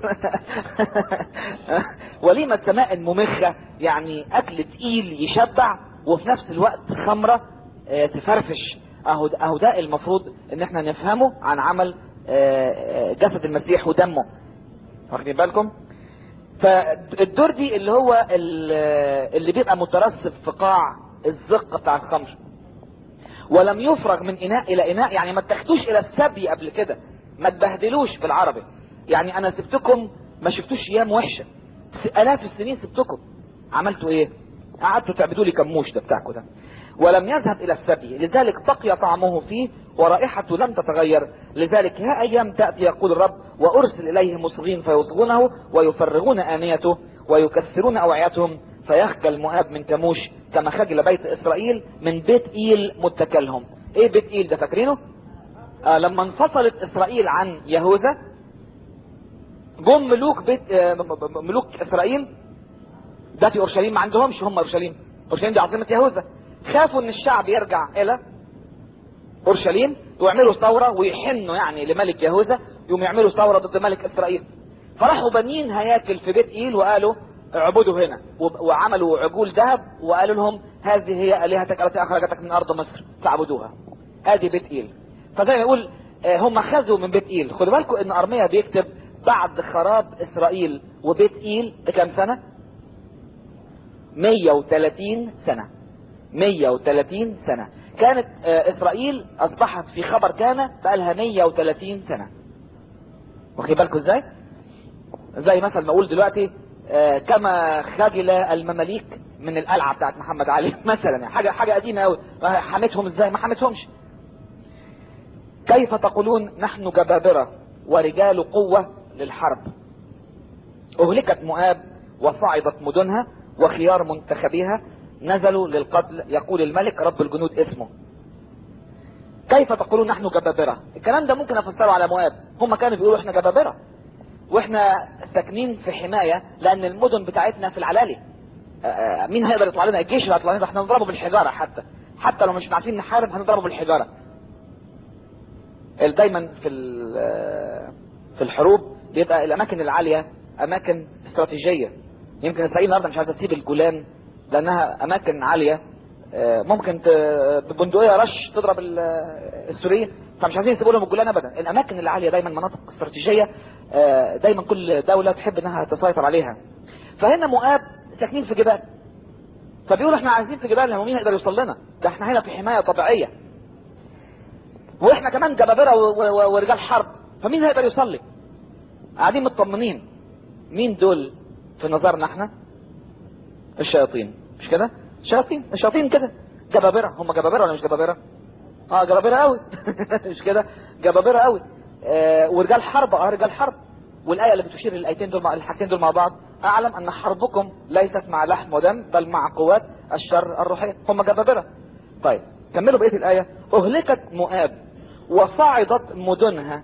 وليمة سماء ممخة يعني اكل تقيل يشبع وفي نفس الوقت خمرة آه، تفرفش اهو ده- اهو ده المفروض ان احنا نفهمه عن عمل آه، آه، جسد المسيح ودمه واخدين بالكم فالدردي اللي هو ال- اللي بيبقى مترسب في قاع الزقة بتاع الخمر ولم يفرغ من اناء الى اناء يعني ما تاخدوش الى السبي قبل كده ما تبهدلوش بالعربي يعني انا سبتكم ما شفتوش ايام وحشه س- الاف السنين سبتكم عملتوا ايه قعدتوا تعبدوا لي كموش ده بتاعكم ده ولم يذهب الى السبي لذلك بقي طعمه فيه ورائحته لم تتغير لذلك ها ايام تاتي يقول الرب وارسل اليه مصغين فيصغونه ويفرغون انيته ويكسرون اوعيتهم فيخجل مؤاب من كموش كما خجل بيت اسرائيل من بيت ايل متكلهم ايه بيت ايل ده فاكرينه آه لما انفصلت اسرائيل عن يهوذا جم ملوك بيت آه م- م- ملوك اسرائيل ده في اورشليم ما عندهمش هم اورشليم اورشليم دي عاصمه يهوذا خافوا ان الشعب يرجع الى اورشليم ويعملوا ثوره ويحنوا يعني لملك يهوذا يقوم يعملوا ثوره ضد ملك اسرائيل فراحوا بانيين هياكل في بيت ايل وقالوا اعبدوا هنا وب- وعملوا عجول ذهب وقالوا لهم هذه هي الهتك التي اخرجتك من ارض مصر فاعبدوها ادي بيت ايل فزي ما يقول آه، هم خذوا من بيت ايل خدوا بالكم ان ارميا بيكتب بعد خراب اسرائيل وبيت ايل بكام سنه 130 سنه 130 سنة كانت آه، اسرائيل اصبحت في خبر كان بقالها 130 سنة واخد بالكم ازاي زي مثلا ما اقول دلوقتي آه، كما خجل المماليك من القلعة بتاعت محمد علي مثلا يعني حاجة حاجة قديمة قوي حمتهم ازاي ما حمتهمش كيف تقولون نحن جبابرة ورجال قوة للحرب اهلكت مؤاب وصعدت مدنها وخيار منتخبيها نزلوا للقتل يقول الملك رب الجنود اسمه كيف تقولون نحن جبابرة الكلام ده ممكن افسره على مؤاب هم كانوا بيقولوا احنا جبابرة واحنا ساكنين في حماية لان المدن بتاعتنا في العلالي آه، آه، مين هيقدر يطلع لنا الجيش اللي هيطلع لنا احنا نضربه بالحجارة حتى حتى لو مش عارفين نحارب هنضربه بالحجارة دايما في ال- في الحروب بيبقى الاماكن العالية اماكن استراتيجية يمكن اسرائيل النهارده مش عايزه تسيب الجولان لانها اماكن عالية آه، ممكن ت- ببندقية رش تضرب ال- السوريين فمش عايزين يسيبوا لهم الجولان ابدا الاماكن العالية دايما مناطق استراتيجية آه، دايما كل دولة تحب انها تسيطر عليها فهنا مؤاب ساكنين في جبال فبيقولوا احنا عايزين في جبال مين يقدر يوصل لنا ده احنا هنا في حماية طبيعية واحنا كمان جبابرة و- و- ورجال حرب فمين هيقدر يصلي قاعدين مطمنين مين دول في نظرنا احنا الشياطين مش كده الشياطين الشياطين كده جبابرة هم جبابرة ولا مش جبابرة اه جبابرة قوي مش كده جبابرة قوي آه ورجال حرب اه رجال حرب والآية اللي بتشير للآيتين دول مع الحاجتين دول مع بعض أعلم أن حربكم ليست مع لحم ودم بل مع قوات الشر الروحية هم جبابرة طيب كملوا بقية الآية أهلكت مؤاب وصعدت مدنها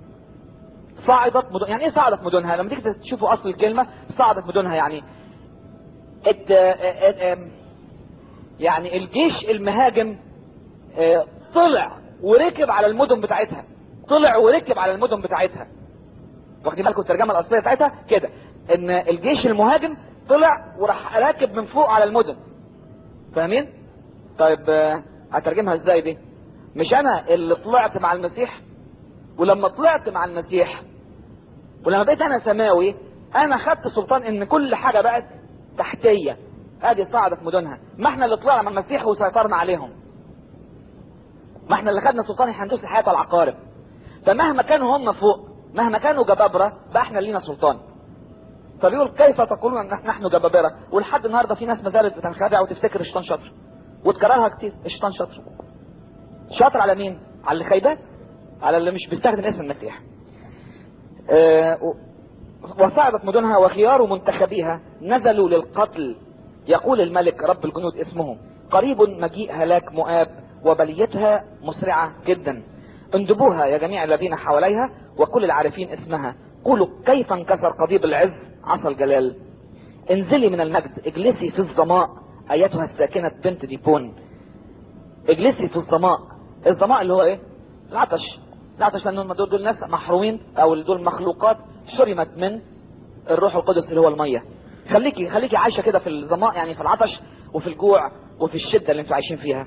صعدت مدن يعني ايه صعدت مدنها لما تيجي تشوفوا اصل الكلمة صعدت مدنها يعني ات... ات... ات... يعني الجيش المهاجم اه طلع وركب على المدن بتاعتها طلع وركب على المدن بتاعتها واخدين بالكم الترجمه الاصليه بتاعتها كده ان الجيش المهاجم طلع وراح راكب من فوق على المدن فاهمين طيب اه هترجمها ازاي دي مش انا اللي طلعت مع المسيح ولما طلعت مع المسيح ولما بقيت انا سماوي انا خدت سلطان ان كل حاجه بقت تحتيه ادي صعدت مدنها ما احنا اللي طلعنا مع المسيح وسيطرنا عليهم ما احنا اللي خدنا سلطان هندوس حياه العقارب فمهما كانوا هم فوق مهما كانوا جبابره بقى احنا لينا سلطان فبيقول كيف تقولون ان نحن جبابره ولحد النهارده في ناس ما زالت بتنخدع وتفتكر الشيطان شاطر وتكررها كتير الشيطان شاطر شاطر على مين على اللي خايبات على اللي مش بيستخدم اسم المسيح اه وصعدت مدنها وخيار منتخبيها نزلوا للقتل يقول الملك رب الجنود اسمه قريب مجيء هلاك مؤاب وبليتها مسرعة جدا اندبوها يا جميع الذين حواليها وكل العارفين اسمها قولوا كيف انكسر قضيب العز عصا الجلال انزلي من المجد اجلسي في الظماء ايتها الساكنة بنت ديبون اجلسي في الظماء الظماء اللي هو ايه العطش العطش لان دول, دول ناس محرومين او دول مخلوقات حرمت من الروح القدس اللي هو الميه خليكي خليكي عايشه كده في الظماء يعني في العطش وفي الجوع وفي الشده اللي انتوا عايشين فيها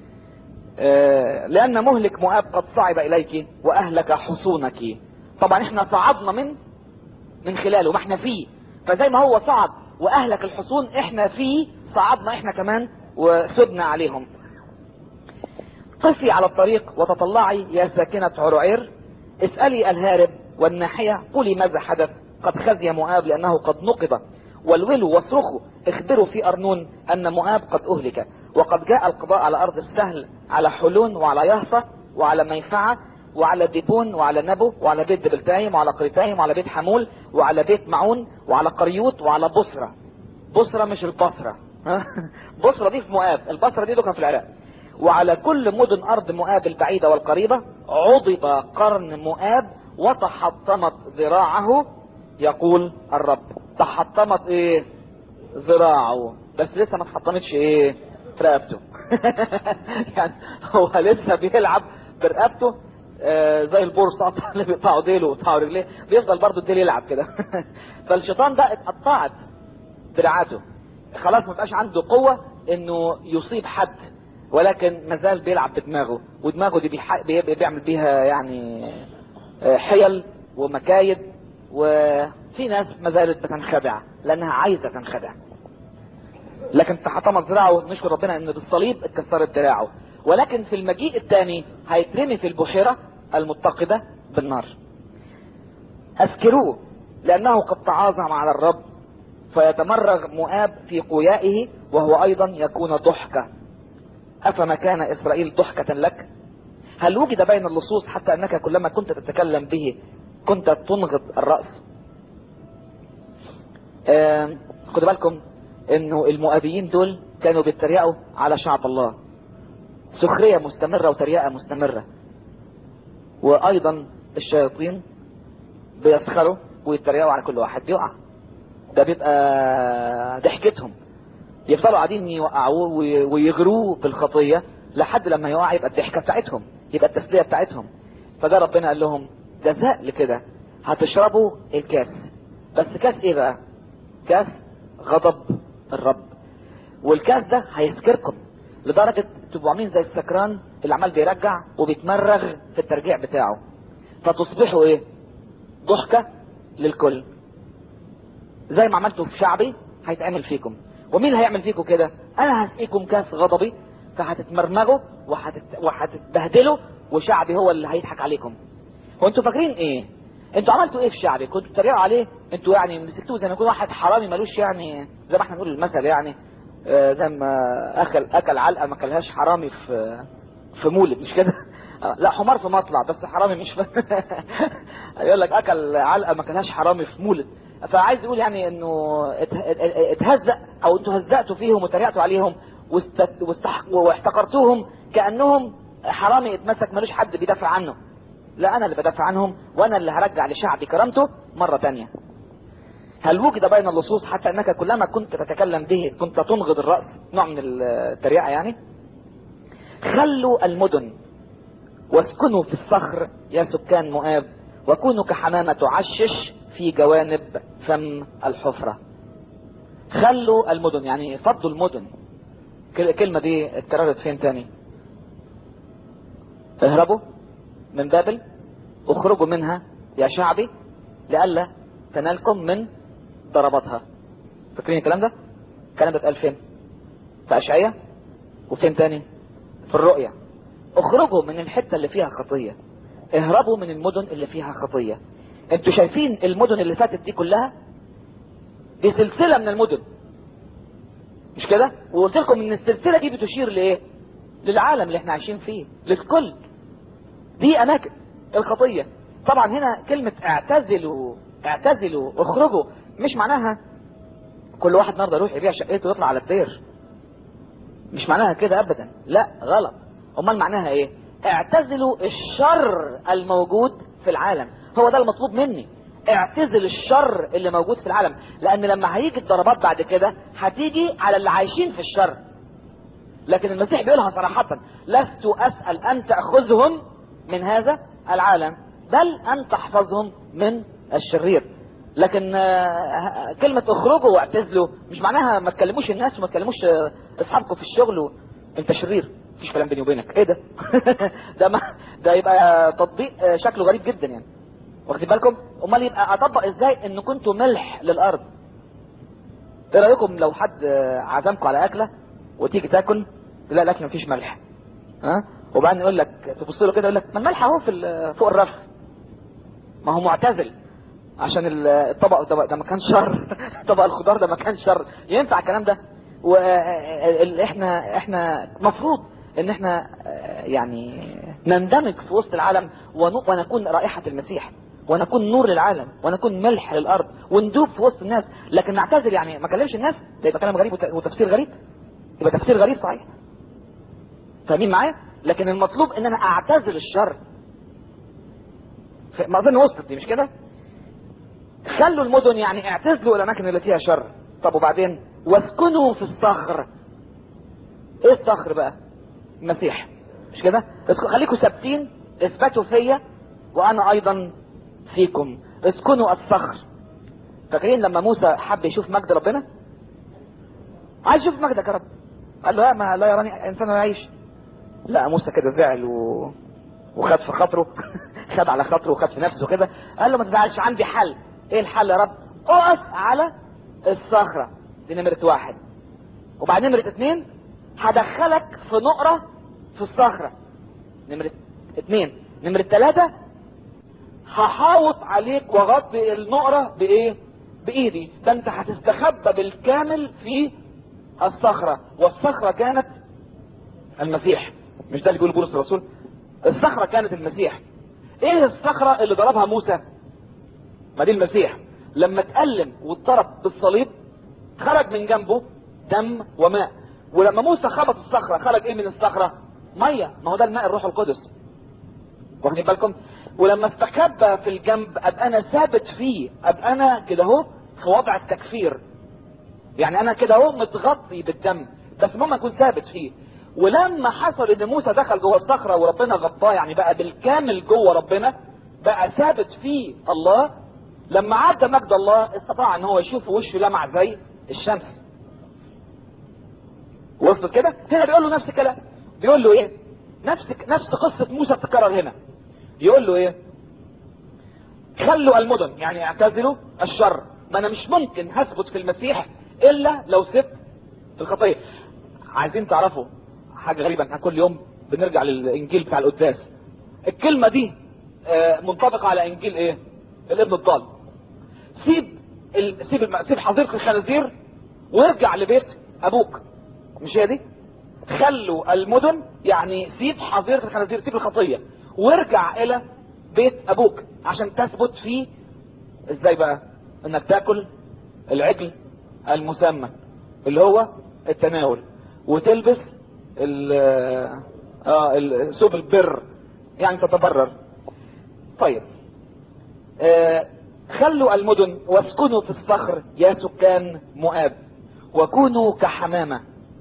آه لان مهلك مؤاب قد صعد اليك واهلك حصونك طبعا احنا صعدنا من من خلاله ما احنا فيه فزي ما هو صعد واهلك الحصون احنا فيه صعدنا احنا كمان وسبنا عليهم قفي على الطريق وتطلعي يا ساكنة عرعير اسألي الهارب والناحية قولي ماذا حدث قد خزي مؤاب لأنه قد نقض والولوا واصرخوا اخبروا في أرنون أن مؤاب قد أهلك وقد جاء القضاء على أرض السهل على حلون وعلى يهصة وعلى ميفعة وعلى ديبون وعلى نبو وعلى بيت دبلتايم وعلى قريتايم وعلى بيت حمول وعلى بيت معون وعلى قريوت وعلى بصرة بصرة مش البصرة بصرة دي في مؤاب البصرة دي كان في العراق وعلى كل مدن ارض مؤاب البعيدة والقريبة عضب قرن مؤاب وتحطمت ذراعه يقول الرب تحطمت ايه ذراعه بس لسه ما تحطمتش ايه في رقبته يعني هو لسه بيلعب برقبته آه زي البورصة اللي بيقطعوا ديله ويقطعوا رجليه بيفضل برضه الديل يلعب كده فالشيطان ده اتقطعت دراعاته خلاص ما بقاش عنده قوة انه يصيب حد ولكن مازال بيلعب بدماغه ودماغه دي بيح... بيعمل بيها يعني حيل ومكايد وفي ناس ما زالت بتنخدع لانها عايزه تنخدع لكن تحطمت ذراعه نشكر ربنا ان بالصليب اتكسرت دراعه ولكن في المجيء الثاني هيترمي في البحيره المتقده بالنار اذكروه لانه قد تعاظم على الرب فيتمرغ مؤاب في قوائه وهو ايضا يكون ضحكه أفما كان إسرائيل ضحكة لك هل وجد بين اللصوص حتى أنك كلما كنت تتكلم به كنت تنغض الرأس آه خدوا بالكم انه المؤابيين دول كانوا بيتريقوا على شعب الله سخرية مستمرة وتريقة مستمرة وايضا الشياطين بيسخروا ويتريقوا على كل واحد بيقع ده بيبقى ضحكتهم يفضلوا قاعدين يوقعوه ويغروه بالخطية لحد لما يقع يبقى الضحكة بتاعتهم يبقى التسلية بتاعتهم فده ربنا قال لهم جزاء لكده هتشربوا الكاس بس كاس ايه بقى كاس غضب الرب والكاس ده هيسكركم لدرجة تبقوا عاملين زي السكران اللي عمال بيرجع وبيتمرغ في الترجيع بتاعه فتصبحوا ايه ضحكة للكل زي ما عملتوا في شعبي هيتعمل فيكم ومين اللي هيعمل فيكم كده انا هسقيكم كاس غضبي فهتتمرمغوا وهتت... وهتتبهدلوا وشعبي هو اللي هيضحك عليكم هو انتوا فاكرين ايه انتوا عملتوا ايه في شعبي كنتوا بتتريقوا عليه انتوا يعني مسكتوه زي ما يكون واحد حرامي ملوش يعني زي ما احنا بنقول المثل يعني آه، زي ما اكل اكل علقه ما اكلهاش حرامي في في مولد مش كده آه، لا حمار في مطلع بس حرامي مش في يقول لك اكل علقه ما اكلهاش حرامي في مولد فعايز يقول يعني انه ات- ات- اتهزأ او انتوا هزأتوا فيهم وتريقتوا عليهم واست- واستح- واحتقرتوهم كانهم حرامي اتمسك ملوش حد بيدافع عنه لا انا اللي بدافع عنهم وانا اللي هرجع لشعبي كرامته مرة تانية هل وجد بين اللصوص حتى انك كلما كنت تتكلم به كنت تنغض الرأس نوع من التريقة يعني خلوا المدن واسكنوا في الصخر يا سكان مؤاب وكونوا كحمامة تعشش في جوانب فم الحفرة خلوا المدن يعني فضوا المدن كل- الكلمة دي اتكررت فين تاني اهربوا من بابل اخرجوا منها يا شعبي لئلا تنالكم من ضرباتها فاكرين الكلام ده الكلام ده اتقال فين في اشعياء وفين تاني في الرؤيا اخرجوا من الحتة اللي فيها خطية اهربوا من المدن اللي فيها خطية انتوا شايفين المدن اللي فاتت دي كلها دي سلسلة من المدن مش كده وقلت لكم ان السلسلة دي بتشير لايه للعالم اللي احنا عايشين فيه للكل دي اماكن الخطية طبعا هنا كلمة اعتزلوا اعتزلوا اخرجوا مش معناها كل واحد النهارده يروح يبيع شقته ويطلع على الدير مش معناها كده ابدا لا غلط امال معناها ايه اعتزلوا الشر الموجود في العالم هو ده المطلوب مني اعتزل الشر اللي موجود في العالم لان لما هيجي الضربات بعد كده هتيجي على اللي عايشين في الشر لكن المسيح بيقولها صراحة لست اسأل ان تأخذهم من هذا العالم بل ان تحفظهم من الشرير لكن آه، كلمة اخرجوا واعتزلوا مش معناها ما تكلموش الناس وما تكلموش آه، اصحابكم في الشغل و... انت شرير مفيش كلام بيني وبينك ايه ده ده ما ده يبقى تطبيق آه، شكله غريب جدا يعني واخدين بالكم امال يبقى اطبق ازاي ان كنتوا ملح للارض ايه رايكم لو حد آه، عزمكم على اكله وتيجي تاكل تلاقي الاكل مفيش ملح ها وبعدين يقول لك تبص له كده يقول لك ما الملح اهو في ال- فوق الرف ما هو معتزل عشان ال- الطبق ده, ده ما كان شر طبق الخضار ده ما كان شر ينفع الكلام ده واحنا احنا مفروض ان احنا آه، يعني نندمج في وسط العالم ون- ونكون رائحة المسيح ونكون نور للعالم ونكون ملح للارض وندوب في وسط الناس لكن نعتذر يعني ما اكلمش الناس ده يبقى كلام غريب وت- وتفسير غريب يبقى تفسير غريب صحيح فاهمين معايا لكن المطلوب ان انا اعتزل الشر ف- ما اظن وصلت دي مش كده خلوا المدن يعني اعتزلوا الاماكن اللي فيها شر طب وبعدين واسكنوا في الصخر ايه الصخر بقى المسيح مش كده اسك- خليكم ثابتين اثبتوا فيا وانا ايضا فيكم اسكنوا الصخر فاكرين لما موسى حب يشوف مجد ربنا عايز يشوف مجدك يا رب قال له لا ما لا يراني انسان ولا يعيش لا موسى كده زعل و... وخد في خاطره خد على خاطره وخد في نفسه كده قال له ما تزعلش عندي حل ايه الحل يا رب اقف على الصخرة دي نمرة واحد وبعد نمرة اتنين هدخلك في نقرة في الصخرة نمرة اتنين نمرة تلاتة هحاوط عليك واغطي النقرة بايه بايدي ده انت هتستخبى بالكامل في الصخرة والصخرة كانت المسيح مش ده اللي بيقول بولس الرسول الصخرة كانت المسيح ايه الصخرة اللي ضربها موسى ما دي المسيح لما اتألم واتضرب بالصليب خرج من جنبه دم وماء ولما موسى خبط الصخرة خرج ايه من الصخرة مية ما هو ده الماء الروح القدس واخدين بالكم ولما استخبى في الجنب ابقى انا ثابت فيه ابقى انا كده اهو في وضع التكفير يعني انا كده اهو متغطي بالدم بس المهم اكون ثابت فيه ولما حصل ان موسى دخل جوه الصخره وربنا غطاه يعني بقى بالكامل جوه ربنا بقى ثابت فيه الله لما عدى مجد الله استطاع ان هو يشوف وشه لمع زي الشمس وصلت كده هنا بيقول له نفس الكلام بيقول له ايه نفس نفس قصه موسى بتتكرر هنا يقول له ايه خلوا المدن يعني اعتزلوا الشر ما انا مش ممكن هثبت في المسيح الا لو سبت في الخطيه عايزين تعرفوا حاجه غريبه احنا كل يوم بنرجع للانجيل بتاع القداس الكلمه دي آه، منطبقه على انجيل ايه الابن الضال سيب ال... سيب الم... سيب حظيره الخنازير وارجع لبيت ابوك مش هي دي خلوا المدن يعني سيب حظيرة الخنازير سيب الخطية وارجع الى بيت ابوك عشان تثبت فيه ازاي بقى انك تاكل العجل المسمى اللي هو التناول وتلبس ال اه ال- ثوب البر يعني تتبرر طيب آه خلوا المدن واسكنوا في الصخر يا سكان مؤاب وكونوا كحمامة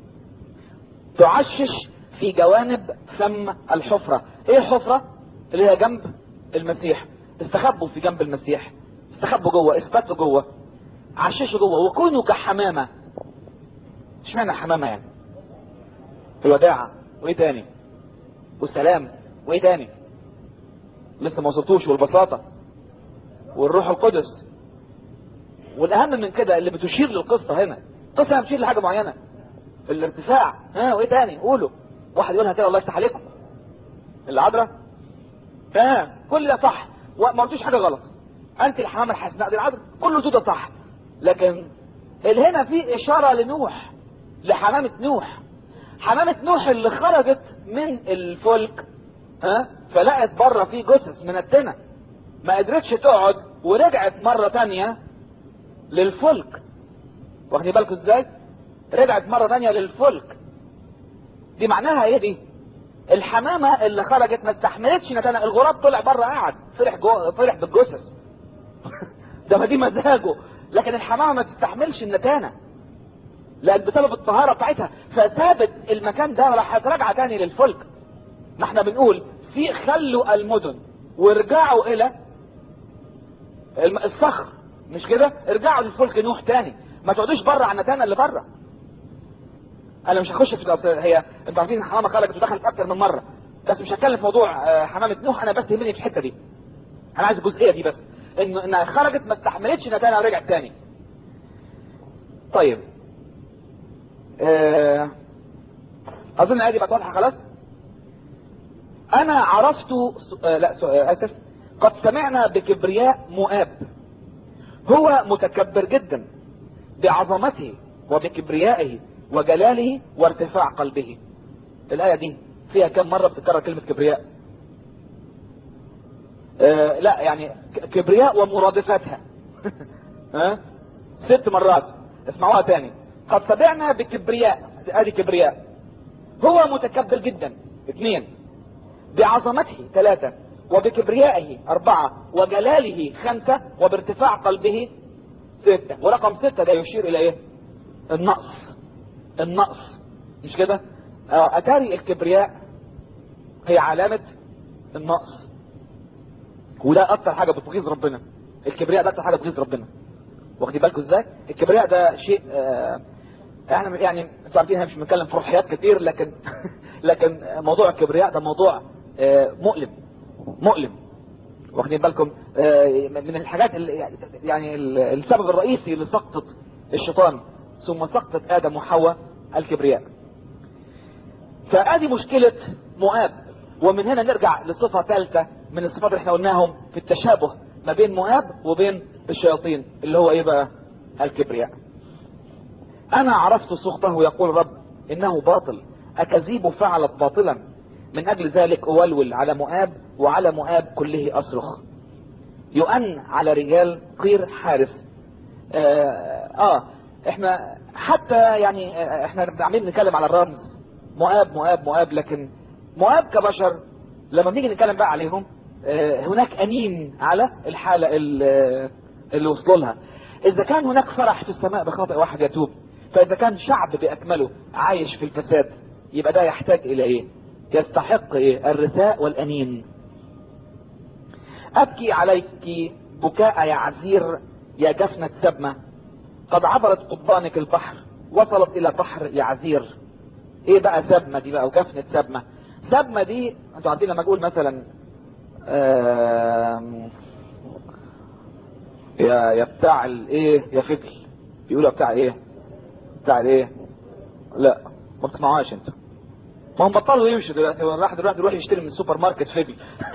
تعشش في جوانب فم الحفرة ايه الحفرة اللي هي جنب المسيح استخبوا في جنب المسيح استخبوا جوه اثبتوا جوه عششوا جوه وكونوا كحمامة اشمعنى حمامة يعني الوداعة وايه تاني والسلام وايه تاني لسه ما وصلتوش والبساطة والروح القدس والاهم من كده اللي بتشير للقصة هنا القصة بتشير لحاجة معينة الارتفاع ها وايه تاني قولوا واحد يقولها كده الله يفتح عليكم العذراء ها كل ده صح وما قلتوش حاجة غلط انت الحمامة الحسناء دي العذراء كله ده صح لكن اللي هنا في اشارة لنوح لحمامة نوح حمامة نوح اللي خرجت من الفلك ها فلقت بره في جثث من التنة ما قدرتش تقعد ورجعت مرة تانية للفلك واخدين بالكم ازاي رجعت مرة تانية للفلك دي معناها ايه دي الحمامة اللي خرجت ما استحملتش نتانة الغراب طلع بره قعد فرح جو فرح بالجثث ده ما دي مزاجه لكن الحمامة ما تستحملش النتانة لان بسبب الطهارة بتاعتها فسابت المكان ده راحت راجعة تاني للفلك ما احنا بنقول في خلوا المدن وارجعوا الى الم- الصخر مش كده ارجعوا للفلك نوح تاني ما تقعدوش بره على النتانة اللي بره انا مش هخش في الأصل. هي انتوا عارفين الحمامه خرجت ودخلت اكتر من مره بس مش هتكلم في موضوع آه، حمامه نوح انا بس يهمني في الحته دي انا عايز الجزئيه دي بس انه انها خرجت ما استحملتش نتانة ورجعت تاني طيب آه، اظن ادي بقت واضحه خلاص انا عرفت آه، لا سو- آه، اسف قد سمعنا بكبرياء مؤاب هو متكبر جدا بعظمته وبكبريائه وجلاله وارتفاع قلبه الآية دي فيها كم مرة بتتكرر كلمة كبرياء آه لا يعني ك- كبرياء ومرادفتها ها ست مرات اسمعوها تاني قد سمعنا بكبرياء ادي كبرياء هو متكبر جدا اثنين بعظمته ثلاثة وبكبريائه أربعة وجلاله خمسة وبارتفاع قلبه ستة ورقم ستة ده يشير إلى إيه؟ النقص النقص مش كده؟ آه، أتاري الكبرياء هي علامة النقص وده أكتر حاجة بتغيظ ربنا الكبرياء ده أكتر حاجة بتغيظ ربنا واخدين بالكم ازاي؟ الكبرياء ده شيء آه احنا يعني انتوا عارفين احنا مش بنتكلم في روحيات كتير لكن لكن موضوع الكبرياء ده موضوع آه مؤلم مؤلم واخدين بالكم آه من الحاجات اللي يعني السبب الرئيسي لسقطة الشيطان ثم سقطة ادم وحواء الكبرياء فادي مشكلة مؤاب ومن هنا نرجع لصفة ثالثة من الصفات اللي احنا قلناهم في التشابه ما بين مؤاب وبين الشياطين اللي هو ايه بقى الكبرياء انا عرفت سخطه يقول رب انه باطل اكذيب فعلت باطلا من اجل ذلك اولول على مؤاب وعلى مؤاب كله اصرخ يؤن على رجال قير حارس آه, اه احنا حتى يعني آه احنا عاملين نتكلم على الرمز مؤاب مؤاب مؤاب لكن مؤاب كبشر لما بنيجي نتكلم بقى عليهم آه هناك انين على الحالة اللي وصلوا لها اذا كان هناك فرح في السماء بخاطئ واحد يتوب فاذا كان شعب باكمله عايش في الفساد يبقى ده يحتاج الى ايه يستحق ايه الرثاء والانين ابكي عليك بكاء يا عزير يا جفنة سبمة قد عبرت قضبانك البحر وصلت الى بحر يا عزير ايه بقى سبمة دي بقى وجفنة سبمة سبمة دي انتوا عارفين لما اقول مثلا يا يا بتاع الايه يا فكر بيقولوا بتاع ايه بتاع الايه لا ما بتسمعوهاش انت ما هم بطلوا يمشوا دلوقتي هو الواحد دلوقتي يروح يشتري من السوبر ماركت فجل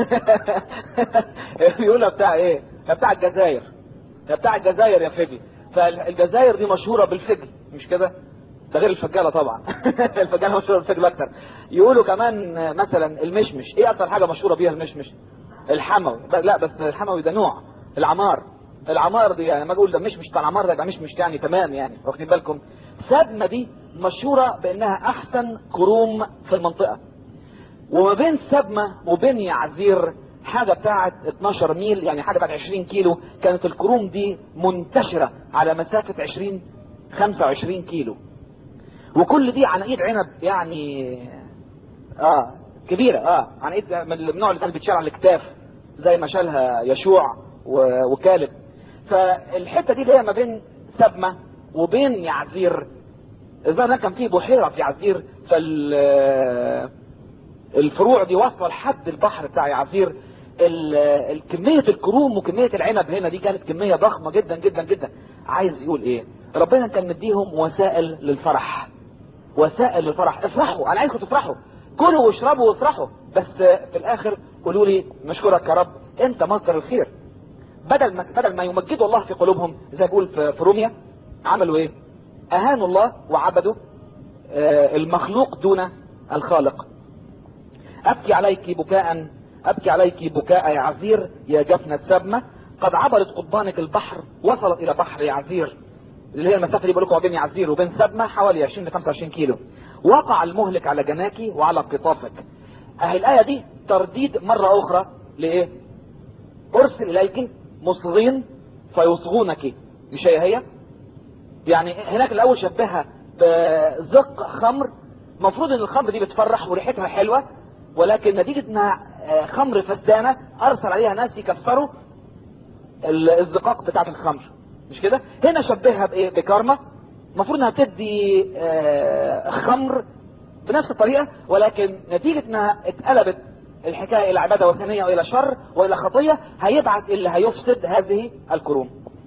بيقولوا بتاع ايه يا بتاع الجزائر يا بتاع الجزائر يا فجل فالجزائر دي مشهورة بالفجل مش كده ده غير الفجالة طبعا الفجالة مشهورة بالفجل اكتر يقولوا كمان مثلا المشمش ايه اكتر حاجة مشهورة بيها المشمش الحموي ب- لا بس الحموي ده نوع العمار العمار دي يعني ما اقول ده مشمش بتاع العمار ده يبقى مشمش يعني تمام يعني واخدين بالكم سدمة دي مشهورة بانها احسن كروم في المنطقة وما بين سبمة وبين يعزير حاجة بتاعت 12 ميل يعني حاجة بتاعت 20 كيلو كانت الكروم دي منتشرة على مسافة 20 25 كيلو وكل دي عن ايد عنب يعني اه كبيرة اه عن ايد من النوع اللي كانت بتشال على الاكتاف زي ما شالها يشوع و- وكالب فالحتة دي اللي هي ما بين سبمة وبين يعزير الظاهر ده كان فيه بحيرة في يعزير فال الفروع دي واصله لحد البحر بتاع يعزير ال- ال- كمية الكروم وكمية العنب هنا دي كانت كمية ضخمة جدا جدا جدا عايز يقول ايه ربنا كان مديهم وسائل للفرح وسائل للفرح افرحوا انا عايزكم تفرحوا كلوا واشربوا وافرحوا بس في الاخر قولوا لي نشكرك يا رب انت مصدر الخير بدل ما بدل ما يمجدوا الله في قلوبهم زي ما بيقول في في روميا عملوا ايه اهانوا الله وعبدوا آه، المخلوق دون الخالق أبكي عليك بكاء أبكي عليك بكاء يا عزير يا جفنة سبمة قد عبرت قضبانك البحر وصلت إلى بحر يعزير اللي هي المسافة اللي بقول لكم بين يعزير وبين سبمة حوالي 20 ل 25 كيلو وقع المهلك على جناك وعلى قطافك أهي الآية دي ترديد مرة أخرى لإيه؟ أرسل إليك مصغين فيصغونك مش هي هي؟ يعني هناك الأول شبهها بزق خمر المفروض ان الخمر دي بتفرح وريحتها حلوة ولكن نتيجة انها آه، خمر فسدانة ارسل عليها ناس يكسروا ال- الزقاق بتاعت الخمر مش كده هنا شبهها بايه بكارما المفروض انها تدي آه، خمر بنفس الطريقة ولكن نتيجة انها اتقلبت الحكاية الى عبادة وثنية والى شر والى خطية هيبعت اللي هيفسد هذه الكروم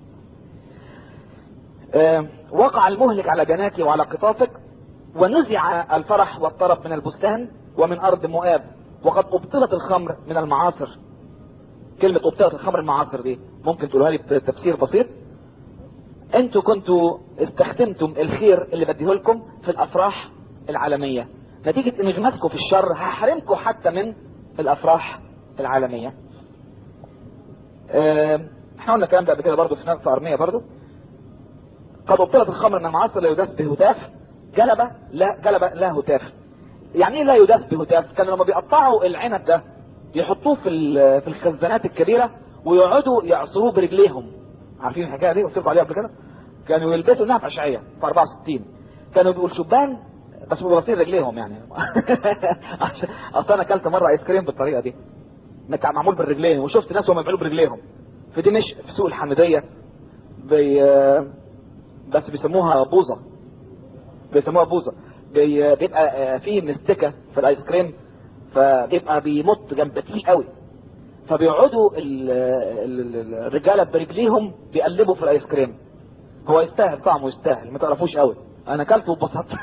آه، وقع المهلك على جناك وعلى قطافك ونزع الفرح والطرب من البستان ومن ارض مؤاب وقد ابطلت الخمر من المعاصر كلمة ابطلت الخمر المعاصر دي ممكن تقولها لي بتفسير بسيط انتوا كنتوا استخدمتم الخير اللي بديه لكم في الافراح العالمية نتيجة انغماسكم في الشر هحرمكم حتى من الافراح العالمية اه، احنا قلنا الكلام ده قبل كده برضه في نفس ارمية برضه قد ابطلت الخمر من المعاصر لا يداس بهتاف جلبة لا جلبة لا هتاف يعني ايه لا يداس بهتاف كانوا لما بيقطعوا العنب ده يحطوه في ال- في الخزانات الكبيرة ويقعدوا يعصروه برجليهم عارفين الحكاية دي قلت لكم عليها قبل كده كانوا يلبسوا انها في اشعية في 64 كانوا بيقول شبان بس ببصير رجليهم يعني عشان- اصل انا اكلت مرة ايس كريم بالطريقة دي كان معمول بالرجلين وشفت ناس وهم بيعملوه برجليهم في دمشق في سوق الحمدية بي بس بيسموها بوظة بيسموها بوظة بي- بيبقى آه، فيه مستكة في الايس كريم فبيبقى بيمط جنب تقيل قوي فبيقعدوا ال- ال- ال- الرجالة برجليهم بيقلبوا في الايس كريم هو يستاهل طعمه يستاهل ما تعرفوش قوي انا اكلته واتبسطت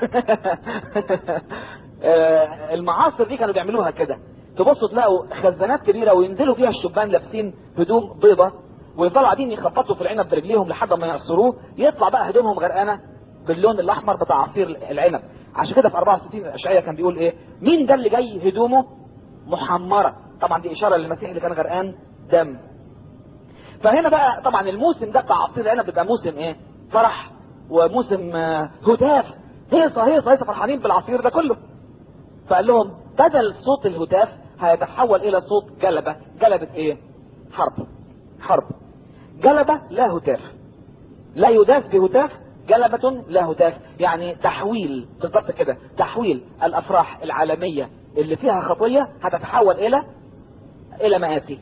آه، المعاصر دي كانوا بيعملوها كده تبصوا تلاقوا خزانات كبيرة وينزلوا فيها الشبان لابسين هدوم بيضة ويفضلوا قاعدين يخبطوا في العنب برجليهم لحد ما يعصروه يطلع بقى هدومهم غرقانة باللون الاحمر بتاع عصير العنب عشان كده في 64 اشعية كان بيقول ايه مين ده اللي جاي هدومه محمرة طبعا دي اشارة للمسيح اللي كان غرقان دم فهنا بقى طبعا الموسم ده بتاع عصير العنب بيبقى موسم ايه فرح وموسم آه، هتاف هيصة هيصة هيصة فرحانين بالعصير ده كله فقال لهم بدل صوت الهتاف هيتحول الى صوت جلبة جلبة ايه حرب حرب جلبة لا هتاف لا يداس بهتاف جلبة لا هتاف يعني تحويل بالضبط كده تحويل الافراح العالمية اللي فيها خطية هتتحول الى الى مآسي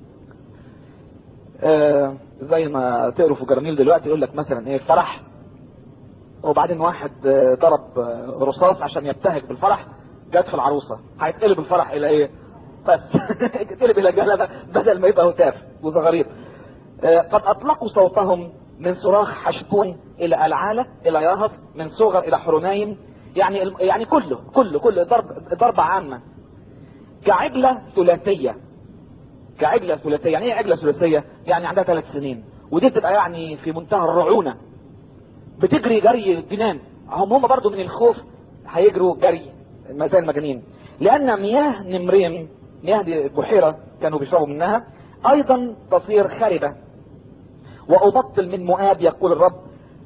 آه زي ما تقروا في جرانيل دلوقتي يقول لك مثلا ايه فرح وبعدين واحد آه، ضرب آه، رصاص عشان يبتهج بالفرح جت في العروسة هيتقلب الفرح الى ايه بس يتقلب الى جلبة بدل ما يبقى هتاف وزغاريط آه، قد اطلقوا صوتهم من صراخ حشبون الى العالة الى ياهط من صغر الى حرونايم يعني الم- يعني كله كله كله ضرب ضربة عامة كعجلة ثلاثية كعجلة ثلاثية يعني ايه عجلة ثلاثية يعني عندها ثلاث سنين ودي تبقى يعني في منتهى الرعونة بتجري جري الجنان هم هم برضو من الخوف هيجروا جري زي المجانين لان مياه نمرين مياه دي بحيرة كانوا بيشربوا منها ايضا تصير خربة وابطل من مؤاب يقول الرب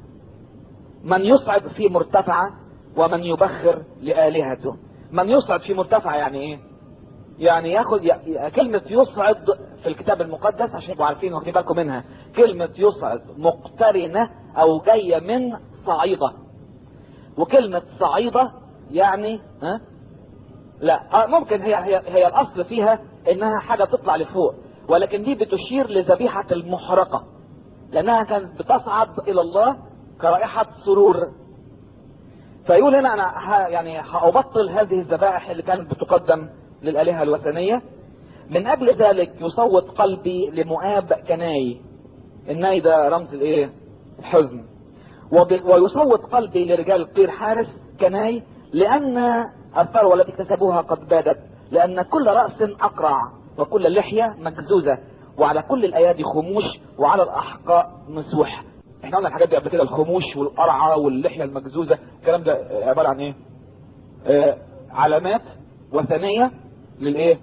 من يصعد في مرتفعة ومن يبخر لآلهته من يصعد في مرتفعة يعني ايه يعني ياخد ي- كلمة يصعد في الكتاب المقدس عشان يبقوا عارفين واخدين بالكم منها كلمة يصعد مقترنة او جاية من صعيدة وكلمة صعيدة يعني ها لا آه ممكن هي هي هي الاصل فيها انها حاجة تطلع لفوق ولكن دي بتشير لذبيحة المحرقة لانها كانت بتصعد الى الله كرائحة سرور فيقول هنا انا ه... يعني هأبطل هذه الذبائح اللي كانت بتقدم للآلهة الوثنية من اجل ذلك يصوت قلبي لمؤاب كناي الناي ده رمز الايه الحزن وب... ويصوت قلبي لرجال قير حارس كناي لان الثروة التي اكتسبوها قد بادت لان كل رأس اقرع وكل لحية مجزوزة وعلى كل الايادي خموش وعلى الاحقاء مسوح احنا قلنا الحاجات دي قبل كده الخموش والقرعة واللحية المجزوزة الكلام ده عبارة عن ايه آه علامات وثنية للايه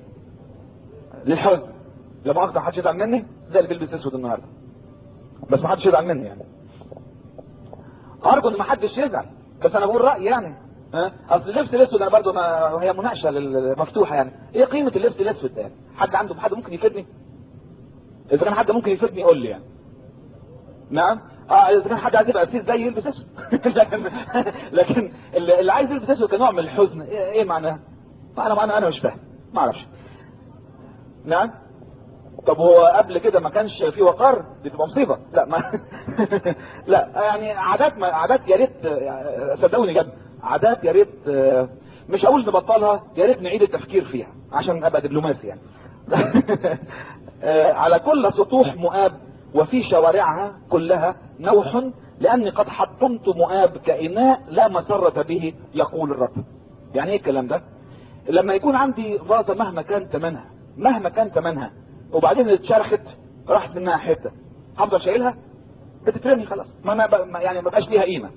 للحزن لما اقطع حدش يزعل مني زي اللي بيلبس اسود النهارده بس ما حدش يزعل مني يعني ارجو ان ما حدش يزعل بس انا بقول رايي يعني ها اصل اللبس الاسود انا برضو ما هي مناقشه لل- مفتوحه يعني ايه قيمه اللبس الاسود ده يعني حد عنده حد ممكن يفيدني اذا كان حد ممكن يفيدني يقول لي يعني نعم اه اذا كان حد عايز يبقى اسيس زي يلبس اسود لكن لكن اللي اللي عايز يلبس اسود كنوع من الحزن ايه, إيه معناه انا انا انا مش فاهم ما اعرفش نعم طب هو قبل كده ما كانش في وقار دي تبقى مصيبه لا ما لا يعني عادات ما عادات يا ريت آه، صدقوني جد عادات يا ريت آه، مش هقول نبطلها يا ريت نعيد التفكير فيها عشان ابقى دبلوماسي يعني آه، على كل سطوح مؤاب وفي شوارعها كلها نوح لاني قد حطمت مؤاب كاناء لا مسرة به يقول الرب يعني ايه الكلام ده لما يكون عندي فازة مهما كان ثمنها مهما كان ثمنها وبعدين اتشرخت راحت منها حته هفضل شايلها بتترمي خلاص ما انا ب... ما- يعني ما بقاش ليها قيمه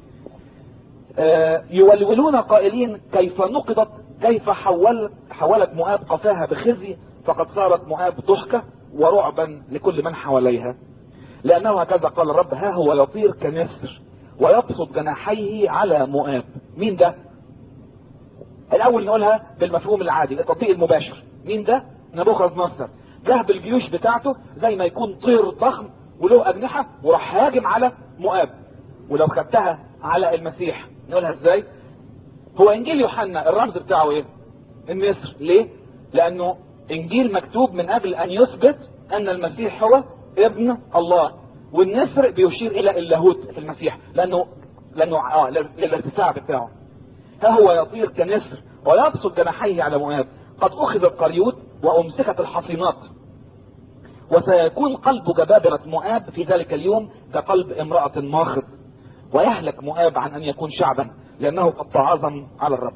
آه، يولولون قائلين كيف نقضت كيف حول حولت مؤاب قفاها بخزي فقد صارت مؤاب ضحكة ورعبا لكل من حواليها لأنه هكذا قال الرب ها هو يطير كنسر ويبسط جناحيه على مؤاب مين ده الأول نقولها بالمفهوم العادي التطبيق المباشر مين ده نبوخذ نصر جه بالجيوش بتاعته زي ما يكون طير ضخم وله أجنحة وراح هاجم على مؤاب ولو خدتها على المسيح نقولها ازاي هو انجيل يوحنا الرمز بتاعه ايه النسر ليه لانه انجيل مكتوب من اجل ان يثبت ان المسيح هو ابن الله والنسر بيشير الى اللاهوت في المسيح لانه لانه اه للارتفاع بتاعه ها هو يطير كنسر ويبسط جناحيه على مؤاب قد اخذ القريوت وامسكت الحصينات وسيكون قلب جبابرة مؤاب في ذلك اليوم كقلب امرأة ماخض ويهلك مؤاب عن ان يكون شعبا لانه قد تعاظم على الرب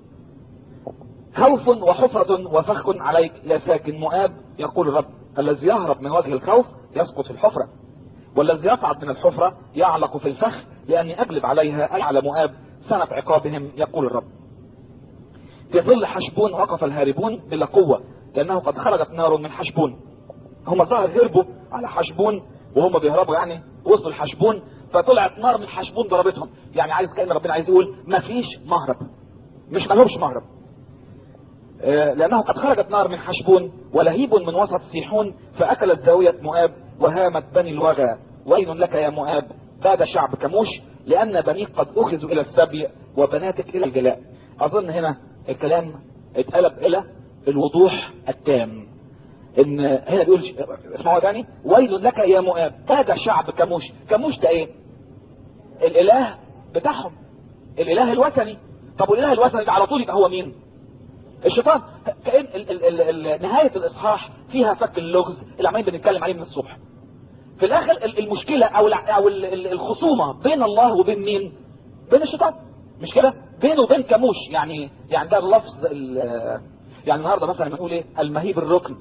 خوف وحفرة وفخ عليك يا ساكن مؤاب يقول الرب الذي يهرب من وجه الخوف يسقط في الحفرة والذي يصعد من الحفرة يعلق في الفخ لاني اجلب عليها اي على مؤاب سنة عقابهم يقول الرب في ظل حشبون وقف الهاربون بلا قوة لانه قد خرجت نار من حشبون هم ظهر هربوا على حشبون وهم بيهربوا يعني وصلوا الحشبون فطلعت نار من حشبون ضربتهم يعني عايز كأن ربنا عايز يقول مفيش مهرب مش ملهمش مهرب آه، لانه قد خرجت نار من حشبون ولهيب من وسط سيحون فاكلت زاوية مؤاب وهامت بني الوغى ويل لك يا مؤاب باد شعب كموش لان بنيك قد اخذوا الى السبي وبناتك الى الجلاء اظن هنا الكلام اتقلب الى الوضوح التام ان هنا بيقول اسمعوا تاني ويل لك يا مؤاب باد شعب كموش كموش ده ايه الاله بتاعهم الاله الوثني طب والاله الوثني ده على طول يبقى هو مين الشيطان كأن ال ال ال ال نهاية الاصحاح فيها فك اللغز اللي عمالين بنتكلم عليه من الصبح في الاخر ال- المشكلة او الع- او ال- ال- الخصومة بين الله وبين مين بين الشيطان مش كده بينه وبين كموش يعني يعني ده اللفظ ال- يعني النهاردة مثلا بنقول ايه المهيب الركن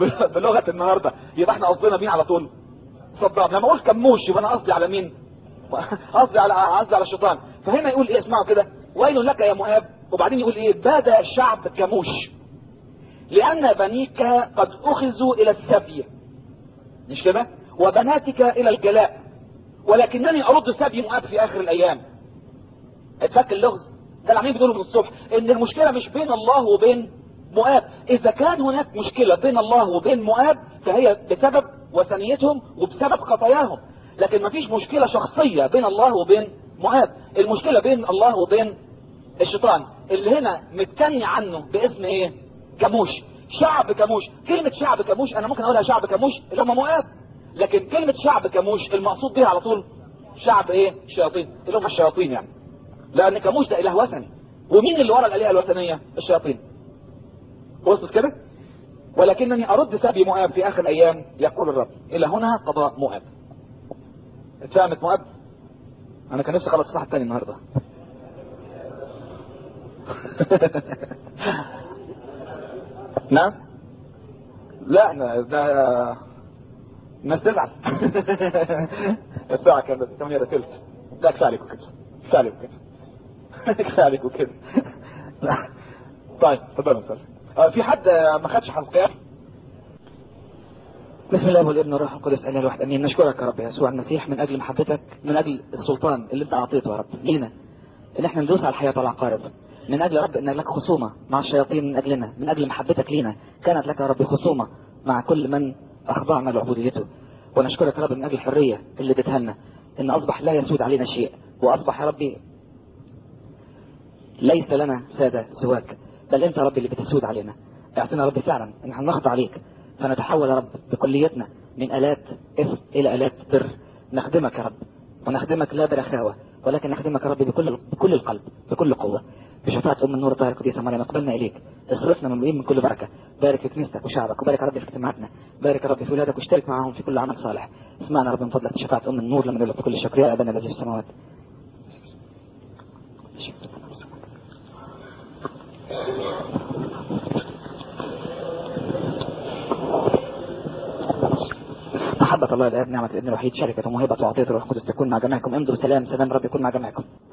بلغة النهاردة يبقى احنا قصدنا مين على طول صدام لما اقول كموش يبقى انا قصدي على مين قصدي على قصدي على الشيطان فهنا يقول ايه اسمعوا كده ويل لك يا مؤاب وبعدين يقول ايه بدا الشعب كموش لان بنيك قد اخذوا الى السبي مش كده وبناتك الى الجلاء ولكنني ارد سبي مؤاب في اخر الايام اتفك اللغز ده اللي عاملين بيقولوا من الصبح ان المشكله مش بين الله وبين مؤاب اذا كان هناك مشكله بين الله وبين مؤاب فهي بسبب وثنيتهم وبسبب خطاياهم لكن مفيش مشكله شخصيه بين الله وبين مؤاب المشكله بين الله وبين الشيطان اللي هنا متكني عنه باسم ايه كموش شعب كموش كلمة شعب كموش انا ممكن اقولها شعب كموش اللي هم مؤاب لكن كلمة شعب كموش المقصود بها على طول شعب ايه الشياطين اللي هم الشياطين يعني لان كموش ده اله وثني ومين اللي ورا الالهه الوثنيه الشياطين وصلت كده ولكنني ارد سبي مؤاب في اخر الايام يقول الرب الى هنا قضاء مؤاب اتفهمت مؤاب انا كان نفسي اخلص الصفحه الثانيه النهارده نعم لا احنا ده الناس تزعل الساعة كانت 8 الا ثلث لا كفايه عليكم كده كفايه عليكم كده كفايه عليكم كده لا. طيب اتفضلوا استاذ آه، في حد آه، ما خدش حلقات بسم الله والابن والروح القدس اله الواحد امين نشكرك يا رب يا يسوع المسيح من اجل محبتك من اجل السلطان اللي انت اعطيته يا رب لينا ان احنا ندوس على الحياه والعقارب من اجل يا رب ان لك خصومه مع الشياطين من اجلنا من اجل محبتك لينا كانت لك يا رب خصومه مع كل من اخضعنا لعبوديته ونشكرك يا رب من اجل الحريه اللي اديتها لنا ان اصبح لا يسود علينا شيء واصبح يا ربي ليس لنا ساده سواك بل انت يا رب اللي بتسود علينا اعطينا يا رب فعلا ان احنا نخضع عليك فنتحول يا رب بكليتنا من الات اثم الى الات بر نخدمك يا رب ونخدمك لا برخاوه ولكن نخدمك يا رب بكل بكل القلب بكل قوه بشفاعة أم النور الطاهرة القديسة مريم اقبلنا إليك اصرفنا من من كل بركة بارك في كنيستك وشعبك وبارك يا رب في اجتماعاتنا بارك يا رب في ولادك واشترك معهم في كل عمل صالح اسمعنا يا رب من فضلك بشفاعة أم النور لما نقول لك بكل الشكر يا أبانا الذي في السماوات محبة الله الآب نعمة الابن الوحيد شركة وموهبة وعطية الروح القدس تكون مع جميعكم امضوا بسلام سلام رب يكون مع جميعكم